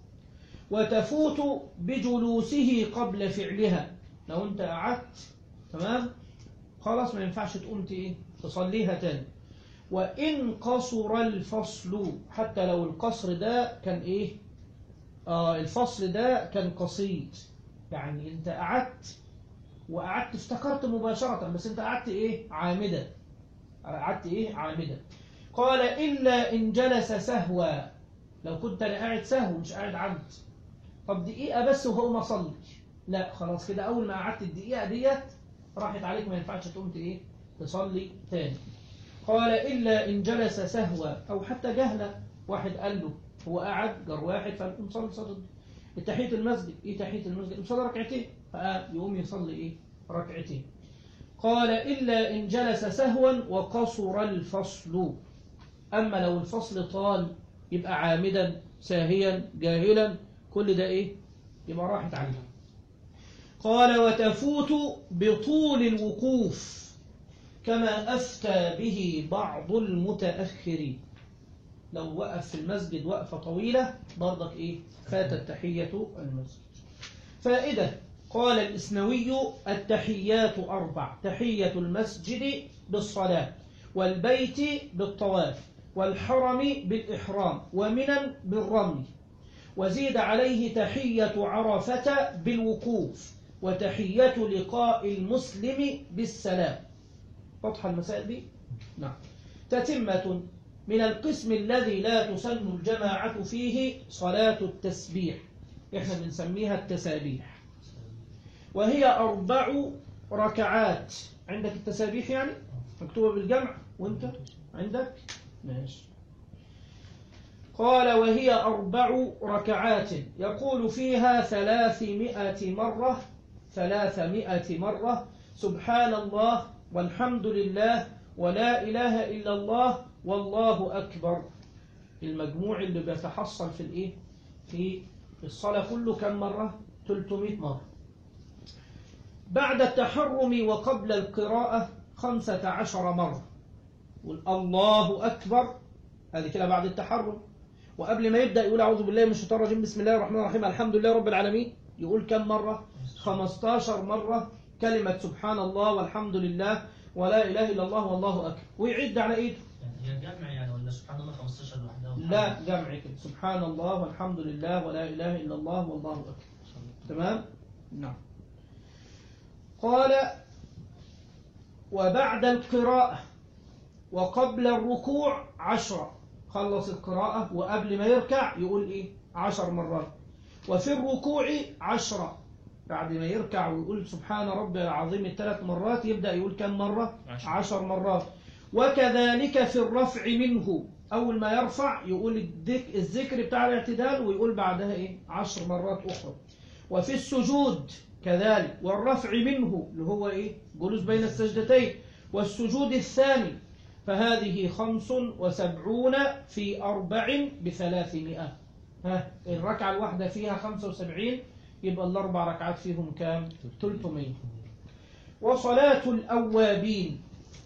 وتفوت بجلوسه قبل فعلها لو انت قعدت تمام خلاص ما ينفعش تقوم ت- ايه تصليها تاني وإن قصر الفصل حتى لو القصر ده كان ايه آه الفصل ده كان قصيد يعني انت قعدت وقعدت افتكرت مباشرة بس انت قعدت ايه عامدة قعدت ايه عامدة قال إلا إن جلس سهوا لو كنت أنا قاعد سهو مش قاعد عمد طب دقيقة بس وهو ما صلي لا خلاص كده أول ما قعدت الدقيقة ديت راحت عليك ما ينفعش تقوم ت- ايه تصلي تاني قال إلا إن جلس سهوا أو حتى جهلا واحد قال له هو قاعد جر واحد فقام صلي صلاة تحية المسجد إيه تحية المسجد يصلي ركعتين فقام يقوم يصلي إيه ركعتين قال إلا إن جلس سهوا وقصر الفصل أما لو الفصل طال يبقى عامدا ساهيا جاهلا كل ده إيه يبقى راحت عليه قال وتفوت بطول الوقوف كما أفتى به بعض المتأخرين لو وقف في المسجد وقفة طويلة برضك إيه فاتت تحية المسجد فائدة قال الإسنوي التحيات أربع تحية المسجد بالصلاة والبيت بالطواف والحرم بالإحرام ومنا بالرمي وزيد عليه تحية عرفة بالوقوف وتحية لقاء المسلم بالسلام واضحة المسائل دي؟ نعم تتمة من القسم الذي لا تسن الجماعة فيه صلاة التسبيح احنا بنسميها التسابيح وهي أربع ركعات عندك التسابيح يعني مكتوبة بالجمع وانت عندك ماشي قال وهي أربع ركعات يقول فيها ثلاثمائة مرة ثلاثمائة مرة سبحان الله والحمد لله ولا إله إلا الله والله أكبر المجموع اللي بيتحصل في الإيه في الصلاة كله كم مرة 300 مرة بعد التحرم وقبل القراءة خمسة عشر مرة يقول الله أكبر هذه كده بعد التحرم وقبل ما يبدأ يقول أعوذ بالله من الشيطان الرجيم بسم الله الرحمن الرحيم الحمد لله رب العالمين يقول كم مرة 15 مرة كلمة سبحان الله والحمد لله ولا إله إلا الله والله أكبر ويعد على إيده يعني هي جمع يعني ولا سبحان الله 15 لوحدها لا جمع كده سبحان الله والحمد لله ولا إله إلا الله والله أكبر تمام نعم قال وبعد القراءة وقبل الركوع عشرة خلص القراءة وقبل ما يركع يقول إيه عشر مرات وفي الركوع عشرة بعد ما يركع ويقول سبحان ربي العظيم الثلاث مرات يبدأ يقول كم مرة عشر. عشر مرات وكذلك في الرفع منه أول ما يرفع يقول الذك- الذكر بتاع الاعتدال ويقول بعدها إيه عشر مرات أخرى وفي السجود كذلك والرفع منه اللي هو إيه جلوس بين السجدتين والسجود الثاني فهذه خمس وسبعون في أربع بثلاثمائة ها الركعة الواحدة فيها خمسة وسبعين يبقى الأربع ركعات فيهم كام؟ 300 وصلاة الأوابين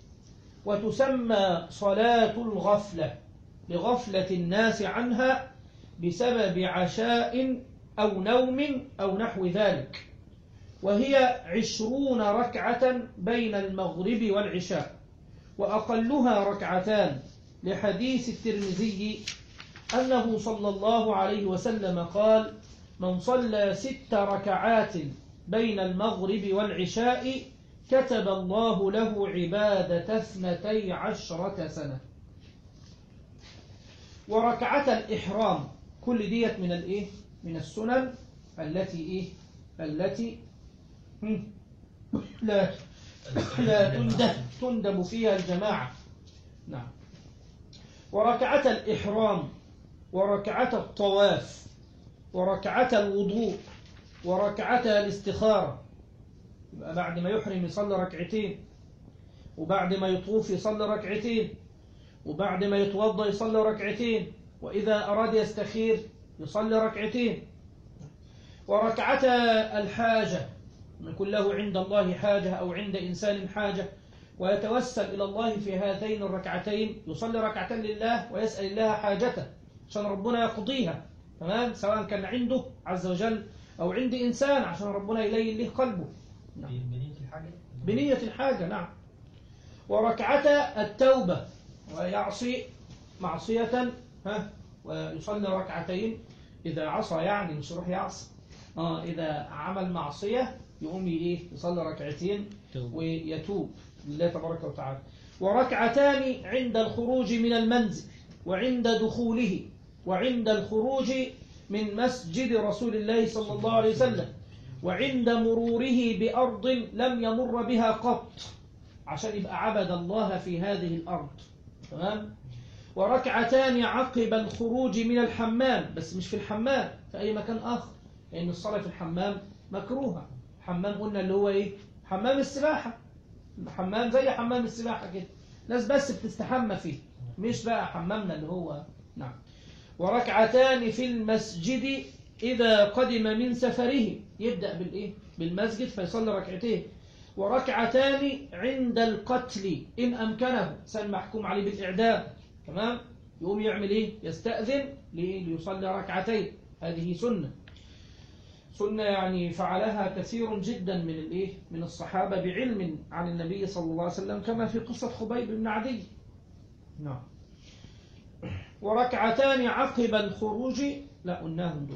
وتسمى صلاة الغفلة لغفلة الناس عنها بسبب عشاء أو نوم أو نحو ذلك وهي عشرون ركعة بين المغرب والعشاء وأقلها ركعتان لحديث الترمذي أنه صلى الله عليه وسلم قال من صلى ست ركعات بين المغرب والعشاء كتب الله له عبادة اثنتي عشرة سنة وركعة الإحرام كل ديت من الإيه؟ من السنن التي إيه؟ التي هم، لا لا تندب, تندب فيها الجماعة نعم وركعة الإحرام وركعة الطواف وركعة الوضوء وركعة الاستخارة يبقى بعد ما يحرم يصلي ركعتين وبعد ما يطوف يصلي ركعتين وبعد ما يتوضا يصلي ركعتين وإذا أراد يستخير يصلي ركعتين وركعة الحاجة من يكون له عند الله حاجة أو عند إنسان حاجة ويتوسل إلى الله في هاتين الركعتين يصلي ركعتين لله ويسأل الله حاجته عشان ربنا يقضيها تمام سواء كان عنده عز وجل أو عند إنسان عشان ربنا يلين له قلبه نعم. بنية الحاجة بنية الحاجة نعم وركعة التوبة ويعصي معصية ها ويصلي ركعتين إذا عصى يعني مش يروح يعصي آه إذا عمل معصية يقوم إيه يصلي ركعتين توبة. ويتوب لله تبارك وتعالى وركعتان عند الخروج من المنزل وعند دخوله وعند الخروج من مسجد رسول الله صلى الله عليه وسلم وعند مروره بأرض لم يمر بها قط عشان يبقى عبد الله في هذه الأرض تمام وركعتان عقب الخروج من الحمام بس مش في الحمام في أي مكان آخر لأن الصلاة في الحمام مكروهة حمام قلنا اللي هو إيه حمام السباحة حمام زي حمام السباحة كده ناس بس بتستحمى فيه مش بقى حمامنا اللي هو نعم وركعتان في المسجد إذا قدم من سفره يبدأ بالإيه بالمسجد فيصلي ركعتين وركعتان عند القتل إن أمكنه سن محكوم عليه بالإعدام تمام يقوم يعمل إيه يستأذن ليه؟ ليصلي ركعتين هذه سنة سنة يعني فعلها كثير جدا من الإيه من الصحابة بعلم عن النبي صلى الله عليه وسلم كما في قصة خبيب بن عدي نعم وركعتان عقب الخروج لا قلناهم دول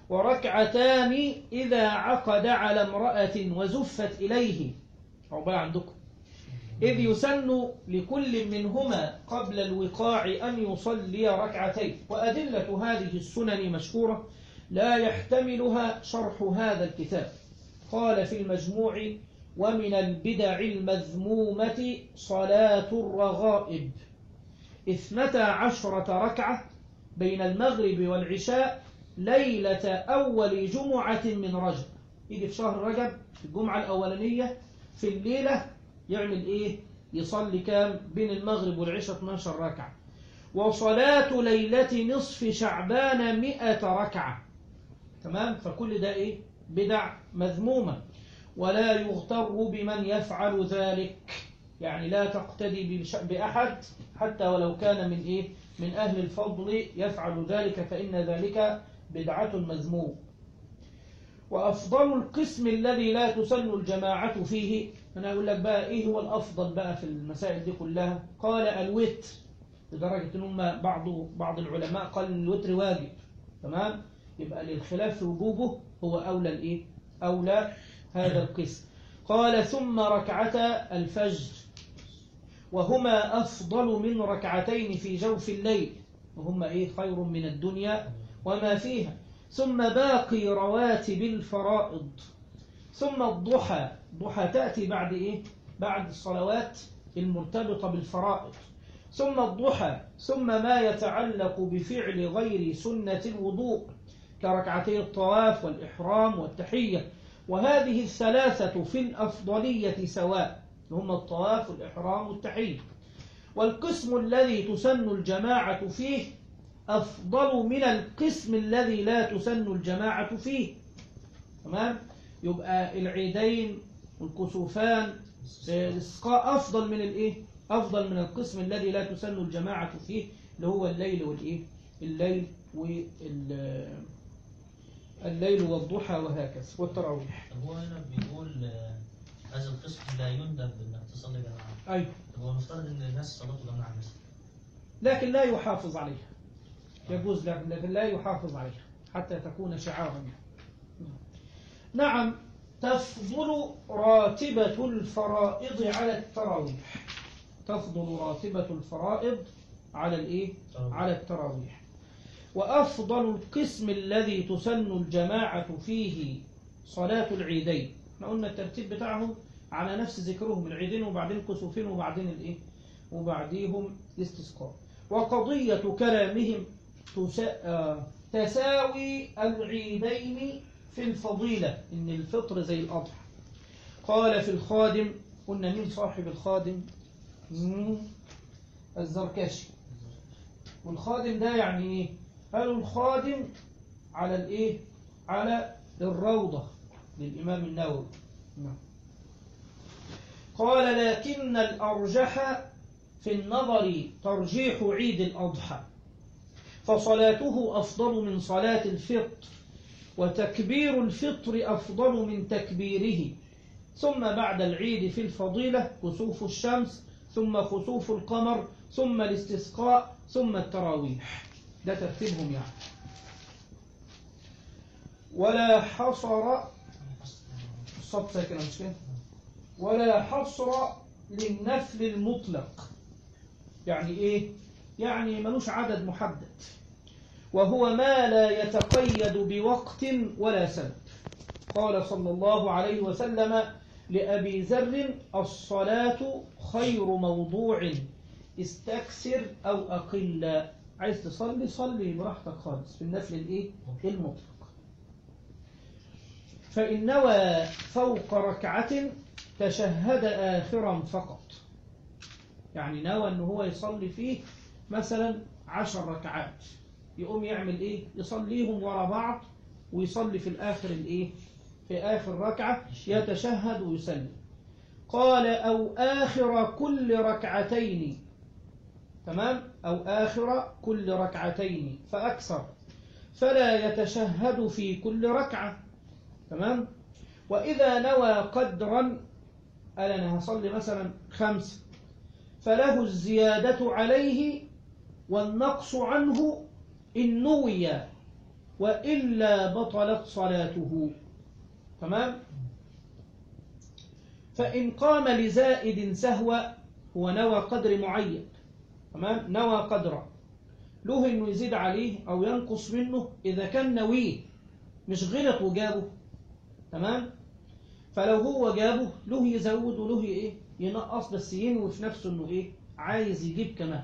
وركعتان إذا عقد على امرأة وزفت إليه عقبال عندكم إذ يسن لكل منهما قبل الوقاع أن يصلي ركعتين وأدلة هذه السنن مشهورة لا يحتملها شرح هذا الكتاب قال في المجموع ومن البدع المذمومة صلاة الرغائب اثنتا عشرة ركعة بين المغرب والعشاء ليلة أول جمعة من رجب يجي في شهر رجب في الجمعة الأولانية في الليلة يعمل إيه يصلي كام بين المغرب والعشاء 12 ركعة وصلاة ليلة نصف شعبان مئة ركعة تمام فكل ده إيه بدع مذمومة ولا يغتر بمن يفعل ذلك يعني لا تقتدي بش- بأحد حتى ولو كان من إيه من أهل الفضل يفعل ذلك فإن ذلك بدعة مذموم وأفضل القسم الذي لا تسن الجماعة فيه أنا أقول لك بقى إيه هو الأفضل بقى في المسائل دي كلها قال الوتر لدرجة أن هم بعض بعض العلماء قال الوتر واجب تمام يبقى للخلاف في وجوبه هو أولى الإيه أولى هذا القسم قال ثم ركعتا الفجر وهما أفضل من ركعتين في جوف الليل وهما إيه خير من الدنيا وما فيها ثم باقي رواتب الفرائض ثم الضحى ضحى تأتي بعد إيه بعد الصلوات المرتبطة بالفرائض ثم الضحى ثم ما يتعلق بفعل غير سنة الوضوء كركعتي الطواف والإحرام والتحية وهذه الثلاثة في الأفضلية سواء هم الطواف والإحرام والتحية والقسم الذي تسن الجماعة فيه أفضل من القسم الذي لا تسن الجماعة فيه تمام يبقى العيدين والكسوفان آه، الإسقاء أفضل من الإيه أفضل من القسم الذي لا تسن الجماعة فيه اللي هو الليل والإيه الليل وال الليل والضحى وهكذا والتراويح طب هو هنا بيقول آه، هذا القسم لا يندب انك تصلي جماعه أيوه طب هو المفترض ان الناس صلاتوا جماعه بس لكن لا يحافظ عليها يجوز لكن لكن لا يحافظ عليها حتى تكون شعارا نعم تفضل راتبة الفرائض على التراويح تفضل راتبة الفرائض على الايه على التراويح وأفضل القسم الذي تسن الجماعة فيه صلاة العيدين احنا قلنا الترتيب بتاعهم على نفس ذكرهم العيدين وبعدين كسوفين وبعدين الايه وبعديهم الاستسقاء وقضية كلامهم تسا... آه، تساوي العيدين في الفضيلة إن الفطر زي الأضحى قال في الخادم قلنا مين صاحب الخادم مم، الزركشي والخادم ده يعني ايه قالوا الخادم على الايه على الروضة للإمام النووي نعم. قال لكن الأرجح في النظر ترجيح عيد الأضحى فصلاته أفضل من صلاة الفطر وتكبير الفطر أفضل من تكبيره ثم بعد العيد في الفضيلة كسوف الشمس ثم خسوف القمر ثم الاستسقاء ثم التراويح ده ترتيبهم يعني ولا حصر الصوت ساكنة مش كده ولا حصر للنفل المطلق يعني ايه يعني ملوش عدد محدد وهو ما لا يتقيد بوقت ولا سبب قال صلى الله عليه وسلم لأبي ذر الصلاة خير موضوع استكثر أو أقل عايز تصلي صلي براحتك خالص في النفل الايه المطلق فإن نوى فوق ركعة تشهد آخرا فقط يعني نوى أنه هو يصلي فيه مثلا عشر ركعات يقوم يعمل إيه يصليهم ورا بعض ويصلي في الآخر الإيه في آخر ركعة يتشهد ويسلم قال أو آخر كل ركعتين تمام أو آخر كل ركعتين فأكثر فلا يتشهد في كل ركعة تمام وإذا نوى قدرا قال أنا هصلي مثلا خمس فله الزيادة عليه والنقص عنه إن نوي وإلا بطلت صلاته تمام فإن قام لزائد سهوا هو نوى قدر معين تمام نوى قدره له انه يزيد عليه او ينقص منه اذا كان نويه مش غلط وجابه تمام فلو هو جابه له يزود وله ايه ينقص بس ينوي في نفسه انه ايه عايز يجيب كمان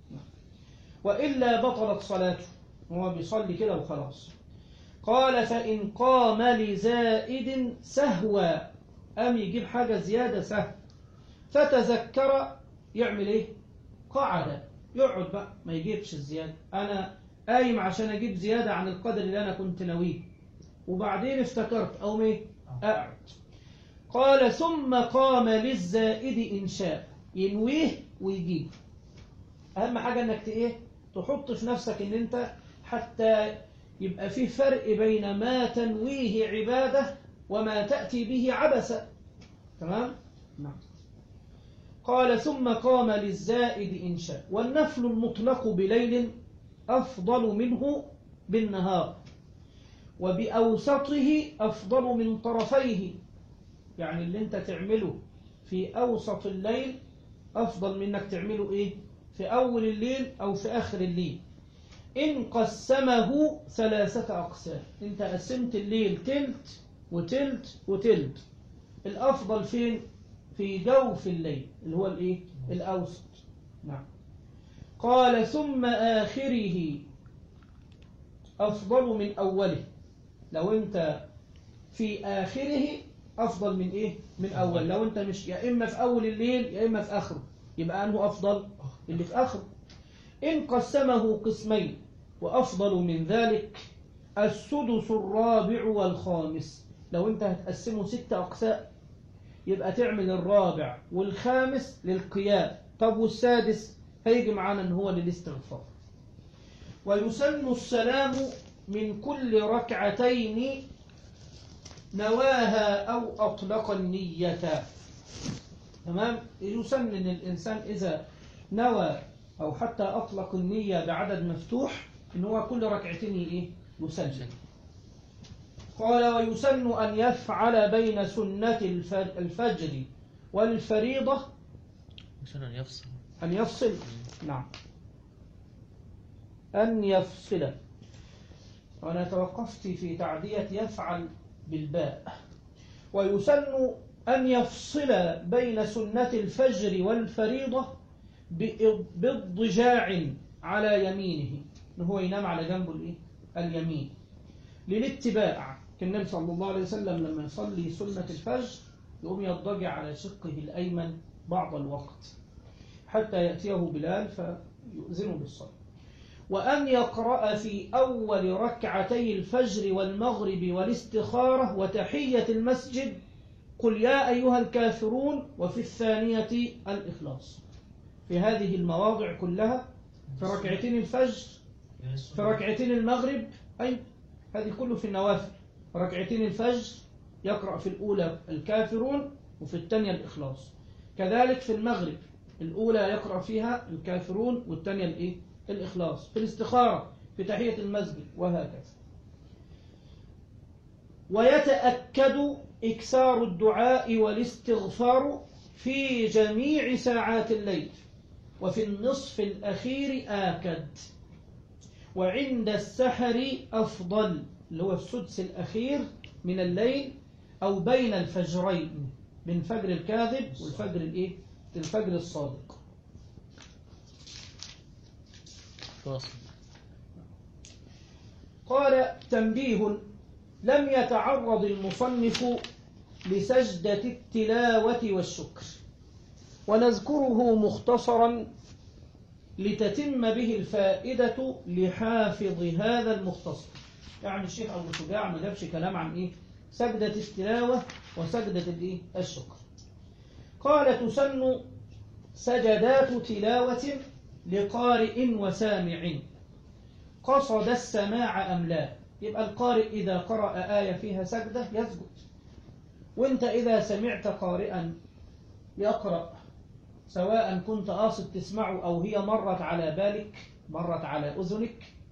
والا بطلت صلاته هو بيصلي كده وخلاص قال فان قام لزائد سهوا قام يجيب حاجه زياده سهو فتذكر يعمل ايه قعد يقعد بقى ما يجيبش الزيادة أنا قايم عشان أجيب زيادة عن القدر اللي أنا كنت ناويه وبعدين افتكرت أو ايه أقعد قال ثم قام للزائد إن شاء ينويه ويجيب أهم حاجة إنك ت- إيه تحط في نفسك إن أنت حتى يبقى في فرق بين ما تنويه عبادة وما تأتي به عبثا تمام؟ نعم قال ثم قام للزائد إن شاء والنفل المطلق بليل أفضل منه بالنهار وبأوسطه أفضل من طرفيه يعني اللي انت تعمله في أوسط الليل أفضل من انك تعمله إيه في أول الليل أو في آخر الليل إن قسمه ثلاثة أقسام انت قسمت الليل تلت وتلت وتلت الأفضل فين في جوف الليل اللي هو الايه الاوسط نعم قال ثم آخره أفضل من أوله لو أنت في آخره أفضل من إيه من أول لو أنت مش يا إما في أول الليل يا إما في آخره يبقى أنه أفضل اللي في آخره إن قسمه قسمين وأفضل من ذلك السدس الرابع والخامس لو أنت هتقسمه ستة أقسام يبقى تعمل الرابع والخامس للقيام طب والسادس هيجي معانا ان هو للاستغفار ويسن السلام من كل ركعتين نواها او اطلق النية تمام يسن ان الانسان اذا نوى او حتى اطلق النية بعدد مفتوح ان هو كل ركعتين ايه يسلم قال ويسن أن يفعل بين سنة الف- الفجر والفريضة عشان يفصل أن يفصل نعم أن يفصل وأنا توقفت في تعدية يفعل بالباء ويسن أن يفصل بين سنة الفجر والفريضة بإض- باضطجاع على يمينه إن هو ينام على جنبه الإيه؟ اليمين للاتباع كان النبي صلى الله عليه وسلم لما يصلي سنة الفجر يقوم يضطجع على شقه الأيمن بعض الوقت حتى يأتيه بلال فيؤذن بالصلاة وأن يقرأ في أول ركعتي الفجر والمغرب والاستخارة وتحية المسجد قل يا أيها الكافرون وفي الثانية الإخلاص في هذه المواضع كلها في ركعتين الفجر في ركعتين المغرب أي هذه كله في النوافل ركعتين الفجر يقرأ في الأولى الكافرون وفي الثانية الإخلاص كذلك في المغرب الأولى يقرأ فيها الكافرون والثانية الإيه؟ الإخلاص في الاستخارة في تحية المسجد وهكذا ويتأكد إكثار الدعاء والاستغفار في جميع ساعات الليل وفي النصف الأخير آكد وعند السحر أفضل اللي هو السدس الأخير من الليل أو بين الفجرين بين فجر الكاذب والفجر الإيه؟ الفجر الصادق فاصل قال تنبيه لم يتعرض المصنف لسجدة التلاوة والشكر ونذكره مختصرا لتتم به الفائدة لحافظ هذا المختصر يعني الشيخ أبو شجاع ما جابش كلام عن إيه سجدة التلاوة وسجدة الإيه الشكر قال تسن سجدات تلاوة لقارئ وسامع قصد السماع أم لا يبقى القارئ إذا قرأ آية فيها سجدة يسجد وانت إذا سمعت قارئا يقرأ سواء كنت قاصد تسمعه أو هي مرت على بالك مرت على أذنك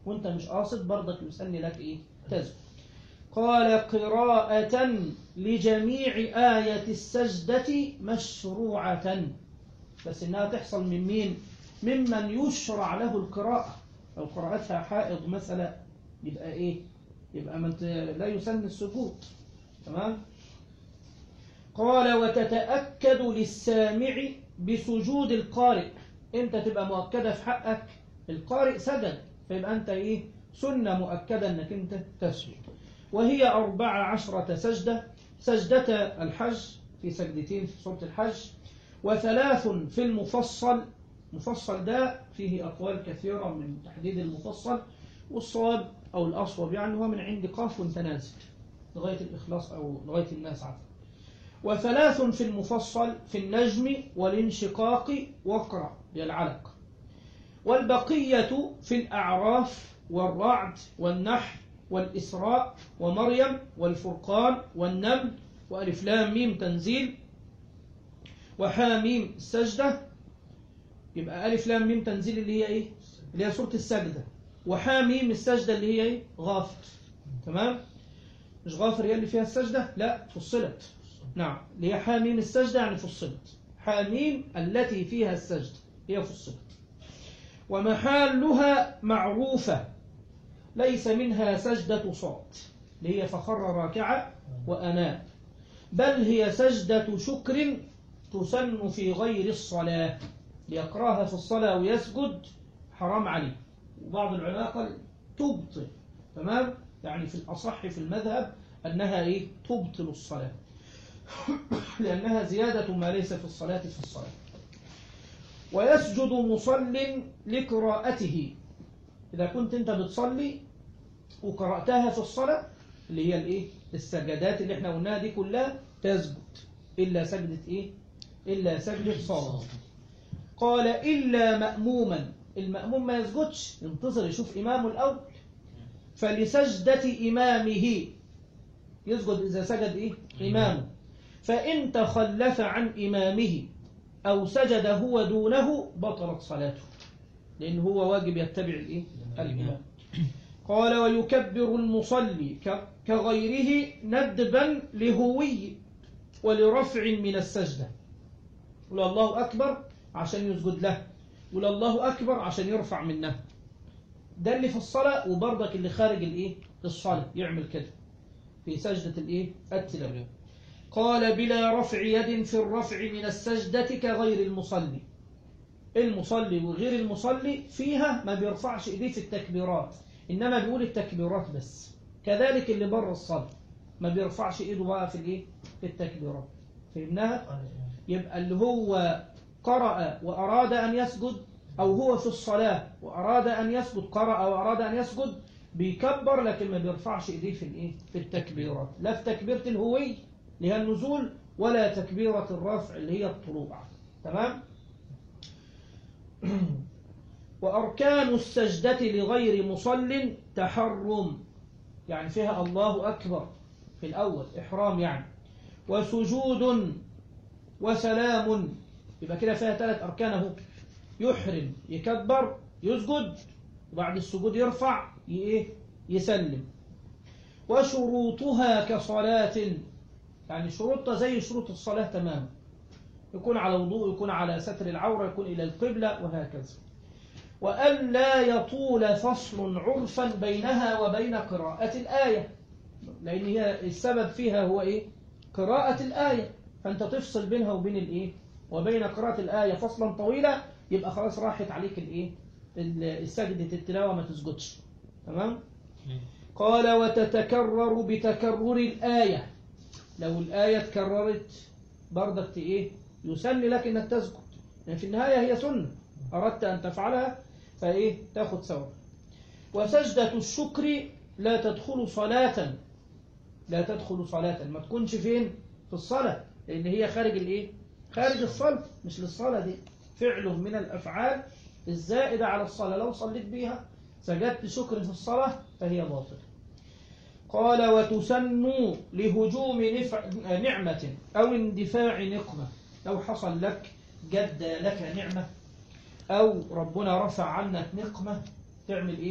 وانت مش قاصد برضك يسن لك ايه تسجد قال قراءة لجميع آية السجدة مشروعة بس إنها تحصل من مين؟ ممن يشرع له القراءة لو قرأتها حائض مثلا يبقى إيه؟ يبقى من ت- لا يسن السجود تمام؟ قال وتتأكد للسامع بسجود القارئ انت تبقى مؤكدة في حقك القارئ سجد فيبقى انت ايه سنة مؤكدة انك انت تسجد وهي أربع عشرة سجدة سجدة الحج في سجدتين في سورة الحج وثلاث في المفصل مفصل ده فيه أقوال كثيرة من تحديد المفصل والصواب أو الأصوب يعني هو من عند قاف وانت نازل لغاية الإخلاص أو لغاية الناس عفوا وثلاث في المفصل في النجم والانشقاق واقرأ هي العلق والبقية في الأعراف والرعد والنحل والإسراء ومريم والفرقان والنمل وألف لام ميم تنزيل وحاميم السجدة يبقى ألف لام ميم تنزيل اللي هي إيه؟ اللي هي سورة السجدة وحاميم السجدة اللي هي إيه؟ غافر تمام؟ مش غافر هي اللي فيها السجدة؟ لا فصلت نعم اللي هي حاميم السجدة يعني فصلت حاميم التي فيها السجدة هي فصلت ومحالها معروفة ليس منها سجدة صوت اللي هي فخر راكعة وأناب بل هي سجدة شكر تسن في غير الصلاة ليقراها في الصلاة ويسجد حرام عليه وبعض العلماء قال تبطل تمام يعني في الأصح في المذهب أنها إيه تبطل الصلاة لأنها زيادة ما ليس في الصلاة في الصلاة ويسجد مصل لقراءته إذا كنت أنت بتصلي وقرأتها في الصلاة اللي هي الإيه السجدات اللي احنا قلناها دي كلها تسجد إلا سجدة إيه إلا سجدة صلاة قال إلا مأموما المأموم ما يسجدش ينتظر يشوف إمامه الأول فلسجدة إمامه يسجد إذا سجد إيه إمامه فإن تخلف عن إمامه أو سجد هو دونه بطلت صلاته لأن هو واجب يتبع الإيه الإمام قال ويكبر المصلي ك- كغيره ندبا لهوي ولرفع من السجدة قل الله أكبر عشان يسجد له قل الله أكبر عشان يرفع منه ده اللي في الصلاة وبرضك اللي خارج الإيه الصلاة يعمل كده في سجدة الإيه التلاوة قال بلا رفع يد في الرفع من السجدة كغير المصلي المصلي وغير المصلي فيها ما بيرفعش ايديه في التكبيرات انما بيقول التكبيرات بس كذلك اللي بره الصلاة ما بيرفعش ايده بقى في الايه في التكبيرات فهمناها يبقى اللي هو قرأ وأراد أن يسجد أو هو في الصلاة وأراد أن يسجد قرأ وأراد أن يسجد بيكبر لكن ما بيرفعش ايديه في الايه في التكبيرات لا في تكبيرة الهوي اللي هي النزول ولا تكبيرة الرفع اللي هي الطلوع تمام وأركان السجدة لغير مصل تحرم يعني فيها الله أكبر في الأول إحرام يعني وسجود وسلام يبقى كده فيها ثلاث أركان اهو يحرم يكبر يسجد وبعد السجود يرفع ي- إيه يسلم وشروطها كصلاة يعني شروطها زي شروط الصلاة تماما يكون على وضوء يكون على ستر العورة يكون إلى القبلة وهكذا وأن لا يطول فصل عرفا بينها وبين قراءة الآية لأن هي السبب فيها هو إيه قراءة الآية فأنت تفصل بينها وبين الإيه وبين قراءة الآية فصلا طويلا يبقى خلاص راحت عليك الإيه السجدة التلاوة ما تسجدش تمام قال وتتكرر بتكرر الآية لو الآية اتكررت برضك ت- إيه يسن لك إنك تسجد يعني في النهاية هي سنة أردت أن تفعلها فإيه تاخد ثواب وسجدة الشكر لا تدخل صلاة لا تدخل صلاة ما تكونش فين في الصلاة لأن هي خارج الإيه خارج الصلاة مش للصلاة دي فعله من الأفعال الزائدة على الصلاة لو صليت بيها سجدت شكر في الصلاة فهي باطلة قال وتسن لهجوم نفع نعمة أو اندفاع نقمة لو حصل لك جد لك نعمة أو ربنا رفع عنك نقمة تعمل إيه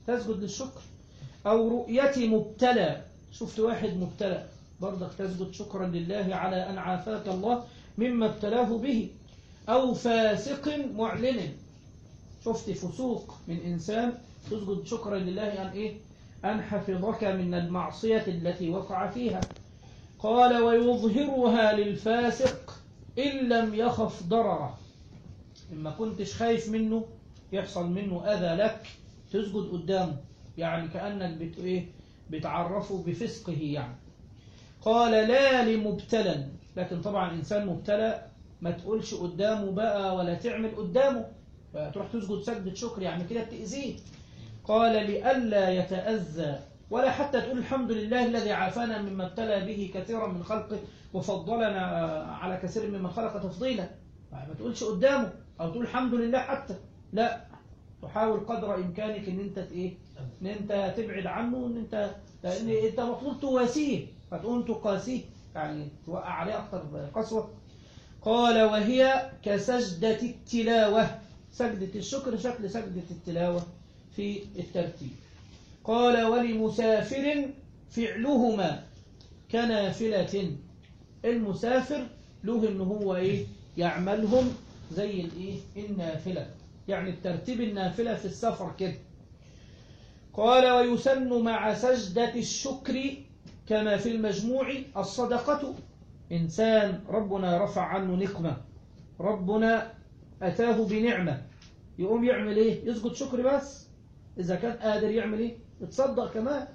تسجد للشكر أو رؤية مبتلى شفت واحد مبتلى برضك تسجد شكرا لله على أن عافاك الله مما ابتلاه به أو فاسق معلن شفت فسوق من إنسان تسجد شكرا لله أن إيه أن حفظك من المعصية التي وقع فيها قال ويظهرها للفاسق إن لم يخف ضرره إما كنتش خايف منه يحصل منه أذى لك تسجد قدامه يعني كأنك بت إيه بتعرفه بفسقه يعني قال لا لمبتلى لكن طبعا إنسان مبتلى ما تقولش قدامه بقى ولا تعمل قدامه فتروح تسجد سجدة شكر يعني كده بتأذيه قال لئلا يتأذى ولا حتى تقول الحمد لله الذي عافانا مما ابتلى به كثيرا من خلقه وفضلنا على كثير ممن خلق تفضيلا ما تقولش قدامه او تقول الحمد لله حتى لا تحاول قدر امكانك ان انت ايه ان انت تبعد عنه ان انت لان انت مطلوب تواسيه فتقوم تقاسيه يعني توقع عليه اكتر قسوه قال وهي كسجدة التلاوة سجدة الشكر شكل سجدة التلاوة في الترتيب قال ولمسافر فعلهما كنافلة المسافر له ان هو ايه يعملهم زي الايه النافلة يعني الترتيب النافلة في السفر كده قال ويسن مع سجدة الشكر كما في المجموع الصدقة إنسان ربنا رفع عنه نقمة ربنا أتاه بنعمة يقوم يعمل إيه يسجد شكر بس إذا كان قادر يعمل إيه يتصدق كمان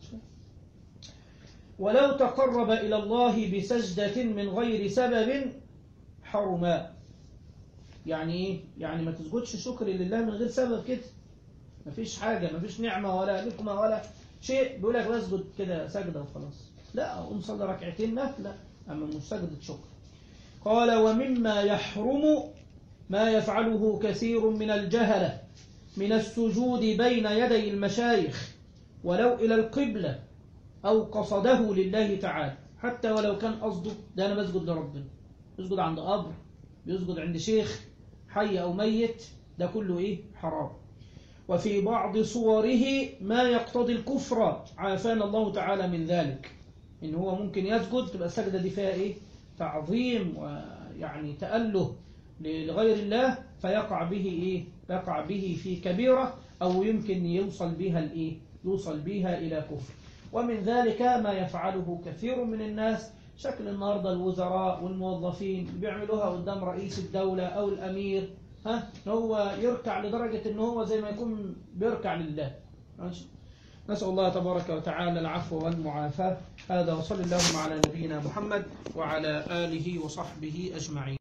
ولو تقرب إلى الله بسجدة من غير سبب حرما يعني إيه يعني ما تسجدش شكر لله من غير سبب كده مفيش حاجة مفيش نعمة ولا نقمة ولا شيء بيقول لك بسجد كده سجدة وخلاص لا قوم صلي ركعتين نفلة أما مش سجدة شكر قال ومما يحرم ما يفعله كثير من الجهلة من السجود بين يدي المشايخ ولو إلى القبلة أو قصده لله تعالى حتى ولو كان قصده ده أنا بسجد لربنا يسجد عند قبر يسجد عند شيخ حي أو ميت ده كله إيه حرام وفي بعض صوره ما يقتضي الكفر عافانا الله تعالى من ذلك إن هو ممكن يسجد تبقى السجدة دي فيها إيه تعظيم ويعني تأله لغير الله فيقع به إيه يقع به في كبيرة أو يمكن يوصل بها الإيه يوصل بها إلى كفر ومن ذلك ما يفعله كثير من الناس شكل النهاردة الوزراء والموظفين بيعملوها قدام رئيس الدولة أو الأمير ها هو يركع لدرجة إن هو زي ما يكون بيركع لله ماشي نسأل الله تبارك وتعالى العفو والمعافاة هذا وصلى اللهم على نبينا محمد وعلى آله وصحبه أجمعين